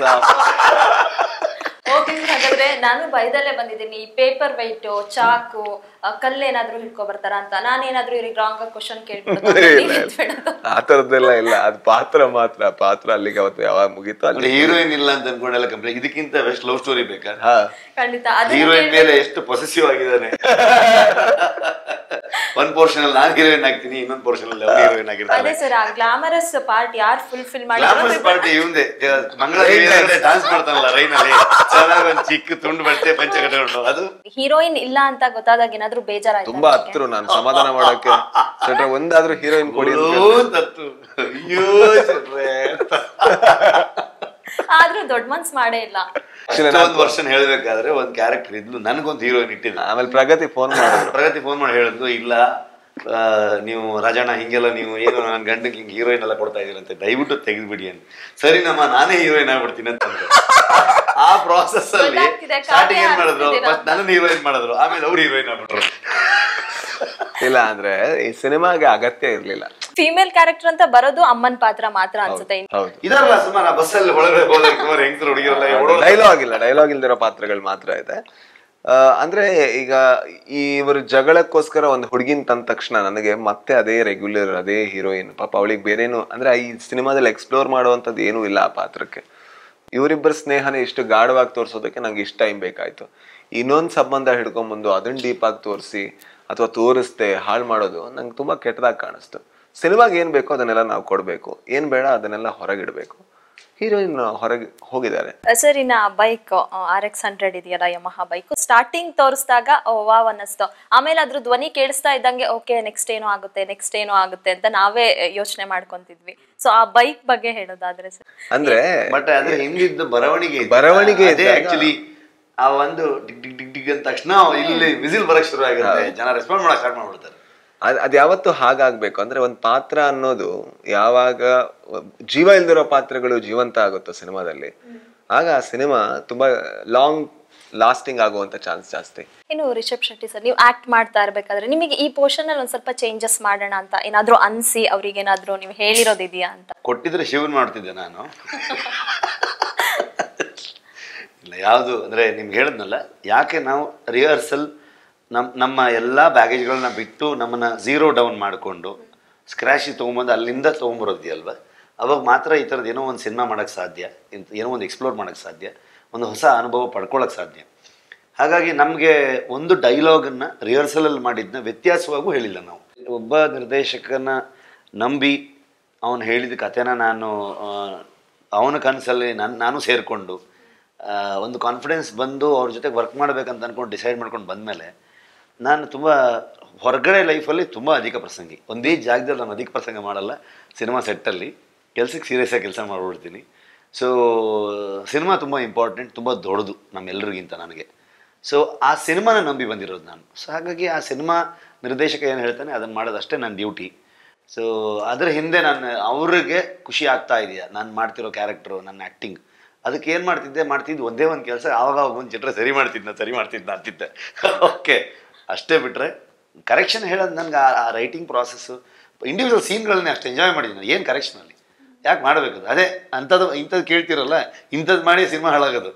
ಓಕೆ ಹಾಗಾದ್ರೆ ನಾನು ಬೈದಲ್ಲೇ ಬಂದಿದ್ದೀನಿ ಈ ಪೇಪರ್ ವೈಟ್ ಚಾಕು ಆ, ಕಲ್ಲೇನಾದ್ರೂ ಹಿಡ್ಕೊ ಬರ್ತಾರ ಅಂತ ನಾನೇನಾದ್ರೂ ಇವ್ರಿಗೆ ರಾಂಗ್ ಕ್ವಶನ್ ಕೇಳ್ಬಿಡೋದು ಆ ತರದ್ದೆಲ್ಲ ಇಲ್ಲ ಅದು ಪಾತ್ರ ಮಾತ್ರ ಪಾತ್ರ ಅಲ್ಲಿಗೆ ಅವತ್ತು ಯಾವಾಗ ಮುಗೀತು ಅಲ್ಲಿ ಹೀರೋಯಿನ್ ಇಲ್ಲ ಅಂತ ಅನ್ಕೊಂಡೆಲ್ಲ ಕಂಪ್ಲೇಂಟ್ ಇದಕ್ಕಿಂತ ಬೆಸ್ಟ್ ಲವ್ ಸ್ಟೋರಿ ಬೇಕಾ ಹಾ ಖಂಡಿತ ಅದನ್ನ ಹೀರೋಯಿನ್ ಮೇಲೆ ಎಷ್ಟು ಪೊಸೆಸಿವ್ ಆಗಿದ್ದಾನೆ ಒಂದ್ ಪೋರ್ಷನ್ ಅಲ್ಲಿ ನಾನು ಹೀರೋಯಿನ್ ಆಗ್ತೀನಿ ಇನ್ನೊಂದ್ ಪೋರ್ಷನ್ ಅಲ್ಲಿ ಅವ್ನು ಹೀರೋಯಿನ್ ಆಗಿರ್ತಾನೆ ಅದೇ ಸರ್ ಆ ಗ್ಲಾಮರಸ್ ಪಾರ್ಟ್ ಯಾರು ಫುಲ್ಫಿಲ್ ಗ್ಲಾಮರಸ್ ಮಾಡಿದ್ರು ಪಾರ್ಟಿ ಇವಂದೆ ಮಂಗಳದೇವಿ ಡಾನ್ಸ್ ಮಾಡ್ತಾನಲ್ಲ ರೈನಲ್ಲಿ ಚೆನ್ನಾಗಿ ಒಂದ್ ಚಿಕ್ಕ ತುಂಡು ಬಟ್ಟೆ ಪಂಚ ಕಟ್ಕೊಂಡು ಅದು ಹೀರೋಯಿನ್ ಇಲ್ಲ ಅಂತ ಗೊತ್ತಾದಾಗ ಏನಾದ್ರೂ ಬೇಜಾರಾಯ್ತು ತುಂಬಾ ಹತ್ರು ನಾನು ಸಮಾಧಾನ ಮಾಡಕ್ಕೆ ಸೆಟ್ರ ಒಂದಾದ್ರೂ ಹೀರೋಯಿನ್ ಕೊಡಿ ಅಂತ ಕೇಳ್ದೆ. ಓ ತತ್ತು ಅಯ್ಯೋ ಶೆಟ್ರೆ ಅಂತ. ಆದ್ರೂ ದೊಡ್ಡ ಮನ್ಸ್ ಮಾಡೇ ಇಲ್ಲ ಅಷ್ಟೊಂದ್ ವರ್ಷನ್ ಹೇಳ್ಬೇಕಾದ್ರೆ ಒಂದ್ ಕ್ಯಾರೆಕ್ಟರ್ ಇದ್ಲು ನನ್ಗೊಂದು ಹೀರೋಯಿನ್ ಇಟ್ಟಿದ್ದ ಆಮೇಲೆ ಪ್ರಗತಿ ಫೋನ್ ಮಾಡಿದ್ರು ಪ್ರಗತಿ ಫೋನ್ ಮಾಡಿ ಹೇಳಿದ್ಲು ಇಲ್ಲ ಆ, ನೀವು ರಾಜಣ್ಣ ಹಿಂಗೆಲ್ಲ ನೀವು ಏನು ನನ್ನ ಗಂಡಗೆ ಹಿಂಗೆ ಹೀರೋಯಿನ್ ಎಲ್ಲ ಕೊಡ್ತಾ ಇದೀರಂತೆ ದಯವಿಟ್ಟು ತೆಗೆದ್ಬಿಡಿ ಅಂತ ಸರಿ ನಮ್ಮ ನಾನೇ ಹೀರೋಯಿನ್ ಆಗ್ಬಿಡ್ತೀನಿ ಅಂತ ಅಂದ್ರು. ಆ ಪ್ರಾಸೆಸ್ ಅಲ್ಲಿ ಗೊತ್ತಾಗ್ತಿದೆ, ಸ್ಟಾರ್ಟಿಂಗ್ ಏನ್ ಕಾವ್ಯ ಮಾಡಿದ್ರು ಆಡ್ತಿದ್ದೀರಾ. ಫಸ್ಟ್ ನನ್ನ ಹೀರೋಯಿನ್ ಮಾಡಿದ್ರು ಆಮೇಲೆ ಅವ್ರು ಹೀರೋಯಿನ್ ಆಗ್ಬಿಟ್ರು ಇಲ್ಲ ಅಂದ್ರೆ ಈ ಸಿನಿಮಾಗೆ ಅಗತ್ಯ ಇರ್ಲಿಲ್ಲ ಫಿಮೇಲ್ ಕ್ಯಾರೆಕ್ಟರ್ ಅಂತ ಬರೋದು ಅಮ್ಮನ್ ಪಾತ್ರ ಮಾತ್ರ ಅನ್ಸುತ್ತೆ ಇನ್ನು ಹೌದು ಇದಾರಲ್ಲ ಸುಮಾರು ಬಸ್ಸಲ್ಲಿ ಒಳಗಡೆ ಹೋದ್ರೆ ಸುಮಾರು ಹೆಂಗಸರು ಹುಡುಗಿರಲ್ಲ ಓಡೋದು ಡೈಲಾಗ್ ಇಲ್ಲ ಡೈಲಾಗ್ ಇಲ್ದಿರೋ ಪಾತ್ರಗಳು ಮಾತ್ರ ಇದೆ ಆ, ಅಂದ್ರೆ ಈಗ ಈ ಇವರು ಜಗಳಕ್ಕೋಸ್ಕರ ಒಂದು ಹುಡುಗಿನ ತಂದ ತಕ್ಷಣ ನನಗೆ ಮತ್ತೆ ಅದೇ ರೆಗ್ಯುಲರ್ ಅದೇ ಹೀರೋಯಿನ್ ಪಾಪ ಅವಳಿಗೆ ಬೇರೇನು ಅಂದ್ರೆ ಈ ಸಿನಿಮಾದಲ್ಲಿ ಎಕ್ಸ್ಪ್ಲೋರ್ ಮಾಡುವಂಥದ್ದು ಏನೂ ಇಲ್ಲ ಆ ಪಾತ್ರಕ್ಕೆ ಇವರಿಬ್ಬರ ಸ್ನೇಹನೇ ಇಷ್ಟು ಗಾಢವಾಗಿ ತೋರಿಸೋದಕ್ಕೆ ನಂಗೆ ಇಷ್ಟ ಟೈಮ್ ಬೇಕಾಯ್ತು ಇನ್ನೊಂದು ಸಂಬಂಧ ಹಿಡ್ಕೊಂಬಂದು ಅದನ್ನ ಡೀಪ್ ಆಗಿ ತೋರಿಸಿ ಅಥವಾ ತೋರಿಸ್ದೆ ಹಾಳು ಮಾಡೋದು ನಂಗೆ ತುಂಬಾ ಕೆಟ್ಟದಾಗಿ ಕಾಣಿಸ್ತು ಸಿನಿಮಾಗೆ ಏನ್ ಬೇಕೋ ಅದನ್ನೆಲ್ಲ ನಾವು ಕೊಡಬೇಕು ಏನ್ ಬೇಡ ಅದನ್ನೆಲ್ಲ ಹೊರಗಿಡಬೇಕು ಹೀರೋಯಿನ್ ಹೊರಗೆ ಹೋಗಿದ್ದಾರೆ ಸರ್ ಇನ್ನ ಬೈಕ್ ಆರ್ ಎಕ್ಸ್ ಹಂಡ್ರೆಡ್ ಇದೆಯಲ್ಲ ಯಮಹ ಬೈಕ್ ಸ್ಟಾರ್ಟಿಂಗ್ ತೋರಿಸಿದಾಗ ವಾವ್ ಅನ್ನಿಸ್ತು ಆಮೇಲೆ ಅದ್ರ ಧ್ವನಿ ಕೇಳಿಸ್ತಾ ಇದ್ದಂಗೆ ಓಕೆ ನೆಕ್ಸ್ಟ್ ಏನೋ ಆಗುತ್ತೆ ನೆಕ್ಸ್ಟ್ ಏನೋ ಆಗುತ್ತೆ ಅಂತ ನಾವೇ ಯೋಚನೆ ಮಾಡ್ಕೊಂತಿದ್ವಿ ಸೊ ಆ ಬೈಕ್ ಬಗ್ಗೆ ಹೇಳೋದಾದ್ರೆ ಸರ್ ಅಂದ್ರೆ ಬಟ್ ಅದ್ರ ಹಿಂದಿದ್ದ ಬರವಣಿಗೆ ಇತ್ತು. ಬರವಣಿಗೆ ಅದೇ ಇದ್ದಾಗ- ಆಕ್ಚುಲಿ ಆ ಒಂದು ಡಿಗ್ ಡಿಗ್ ಡಿಗ್ ಡಿಗ್ ಅಂದ ತಕ್ಷಣ ಇಲ್ಲಿ ವಿಸಿಲ್ ಬರಕ್ ಶುರು ಆಗುತ್ತೆ ಜನ ರೆಸ್ಪಾಂಡ್ ಮಾಡಕ್ ಸ್ಟಾರ್ಟ್ ಮಾಡ್ಬಿಡ್ತಾರೆ ಅದ್ ಅದ್ ಯಾವತ್ತೂ ಹಾಗಾಗ್ಬೇಕು ಅಂದ್ರೆ ಒಂದ್ ಪಾತ್ರ ಅನ್ನೋದು ಯಾವಾಗ ಜೀವ ಇಲ್ದಿರೋ ಪಾತ್ರಗಳು ಜೀವಂತ ಆಗುತ್ತೋ ಸಿನಿಮಾದಲ್ಲಿ ಆಗ ಆ ಸಿನಿಮಾ ತುಂಬಾ ಲಾಂಗ್ ಲಾಸ್ಟಿಂಗ್ ಆಗುವಂತ ಚಾನ್ಸ್ ಜಾಸ್ತಿ ಇನ್ನು ರಿಷಬ್ ಶೆಟ್ಟಿ ಸರ್ ನೀವು ಆಕ್ಟ್ ಮಾಡ್ತಾ ಇರ್ಬೇಕಾದ್ರೆ ನಿಮಗೆ ಈ ಪೋರ್ಷನ್ ಅಲ್ಲಿ ಒಂದ್ ಸ್ವಲ್ಪ ಚೇಂಜಸ್ ಮಾಡೋಣ ಅಂತ ಏನಾದ್ರೂ ಅನ್ಸಿ ಅವ್ರಿಗೆ ಏನಾದ್ರೂ ನೀವು ಹೇಳಿರೋದಿದೆಯಾ ಅಂತ ಕೊಟ್ಟಿದ್ರೆ ಶಿವನ್ ಮಾಡ್ತಿದ್ದೆ ನಾನು ಇಲ್ಲ ಯಾವುದು ಅಂದ್ರೆ ನಿಮ್ಗೆ ಹೇಳಿದ್ನಲ್ಲ ಯಾಕೆ ನಾವು ರಿಹರ್ಸಲ್ ನಮ್ ನಮ್ಮ ಎಲ್ಲ ಬ್ಯಾಗೇಜ್ಗಳನ್ನ ಬಿಟ್ಟು ನಮ್ಮನ್ನ ಝೀರೋ ಡೌನ್ ಮಾಡಿಕೊಂಡು ಸ್ಕ್ರ್ಯಾಶಿ ತೊಗೊಂಬಂದು ಅಲ್ಲಿಂದ ತೊಗೊಂಬರೋದಿಯಲ್ವ ಅವಾಗ ಮಾತ್ರ ಈ ಥರದ್ದು ಏನೋ ಒಂದು ಸಿನಿಮಾ ಮಾಡೋಕ್ಕೆ ಸಾಧ್ಯ ಇಂಥ ಏನೋ ಒಂದು ಎಕ್ಸ್ಪ್ಲೋರ್ ಮಾಡೋಕ್ಕೆ ಸಾಧ್ಯ ಒಂದು ಹೊಸ ಅನುಭವ ಪಡ್ಕೊಳ್ಳೋಕೆ ಸಾಧ್ಯ ಹಾಗಾಗಿ ನಮಗೆ ಒಂದು ಡೈಲಾಗನ್ನು ರಿಹರ್ಸಲಲ್ಲಿ ಮಾಡಿದ್ನ ವ್ಯತ್ಯಾಸವಾಗೂ ಹೇಳಿಲ್ಲ ನಾವು ಒಬ್ಬ ನಿರ್ದೇಶಕನ ನಂಬಿ ಅವನು ಹೇಳಿದ ಕಥೆನ ನಾನು ಆ, ಅವನ ಕನಸಲ್ಲಿ ನಾನು ನಾನು ಸೇರಿಕೊಂಡು ಒಂದು ಕಾನ್ಫಿಡೆನ್ಸ್ ಬಂದು ಅವ್ರ ಜೊತೆಗೆ ವರ್ಕ್ ಮಾಡ್ಬೇಕಂತ ಅಂದ್ಕೊಂಡು ಡಿಸೈಡ್ ಮಾಡ್ಕೊಂಡು ಬಂದಮೇಲೆ ನಾನು ತುಂಬ ಹೊರಗಡೆ ಲೈಫಲ್ಲಿ ತುಂಬ ಅಧಿಕ ಪ್ರಸಂಗಿ ಒಂದೇ ಜಾಗದಲ್ಲಿ ನಾನು ಅಧಿಕ ಪ್ರಸಂಗ ಮಾಡಲ್ಲ ಸಿನಿಮಾ ಸೆಟ್ಟಲ್ಲಿ ಕೆಲ್ಸಕ್ಕೆ ಸೀರಿಯಸ್ ಆಗಿ ಕೆಲಸ ಮಾಡಿಬಿಡ್ತೀನಿ ಸೊ ಸಿನಿಮಾ ತುಂಬ ಇಂಪಾರ್ಟೆಂಟ್ ತುಂಬ ದೊಡ್ಡದು ನಮ್ಮೆಲ್ಲರಿಗಿಂತ ನನಗೆ ಸೊ ಆ ಸಿನಿಮಾನ ನಂಬಿ ಬಂದಿರೋದು ನಾನು ಸೊ ಹಾಗಾಗಿ ಆ ಸಿನಿಮಾ ನಿರ್ದೇಶಕ ಏನು ಹೇಳ್ತಾನೆ ಅದನ್ನು ಮಾಡೋದಷ್ಟೇ ನನ್ನ ಡ್ಯೂಟಿ ಸೊ ಅದ್ರ ಹಿಂದೆ ನಾನು ಅವ್ರಿಗೆ ಖುಷಿ ಆಗ್ತಾ ಇದೆಯಾ ನಾನು ಮಾಡ್ತಿರೋ ಕ್ಯಾರೆಕ್ಟ್ರು ನನ್ನ ಆ್ಯಕ್ಟಿಂಗ್ ಅದಕ್ಕೆ ಏನು ಮಾಡ್ತಿದ್ದೆ ಮಾಡ್ತಿದ್ದು ಒಂದೇ ಒಂದು ಕೆಲಸ ಆವಾಗ ಒಂದು ಚಿತ್ರ ಸರಿ ಮಾಡ್ತಿದ್ನ ಸರಿ ಮಾಡ್ತಿದ್ನ ಅಂತಿದ್ದೆ ಓಕೆ ಅಷ್ಟೇ ಬಿಟ್ಟರೆ ಕರೆಕ್ಷನ್ ಹೇಳೋದು ನನಗೆ ಆ ರೈಟಿಂಗ್ ಪ್ರಾಸೆಸ್ಸು ಇಂಡಿವಿಜುವಲ್ ಸೀನ್ಗಳನ್ನೇ ಅಷ್ಟು ಎಂಜಾಯ್ ಮಾಡಿದ್ದೀನಿ ಏನು ಕರೆಕ್ಷನಲ್ಲಿ ಯಾಕೆ ಮಾಡಬೇಕು ಅದೇ ಅಂಥದ್ದು ಇಂಥದ್ದು ಕೇಳ್ತಿರಲ್ಲ ಇಂಥದ್ದು ಮಾಡಿ ಸಿನಿಮಾ ಹಾಳಾಗೋದು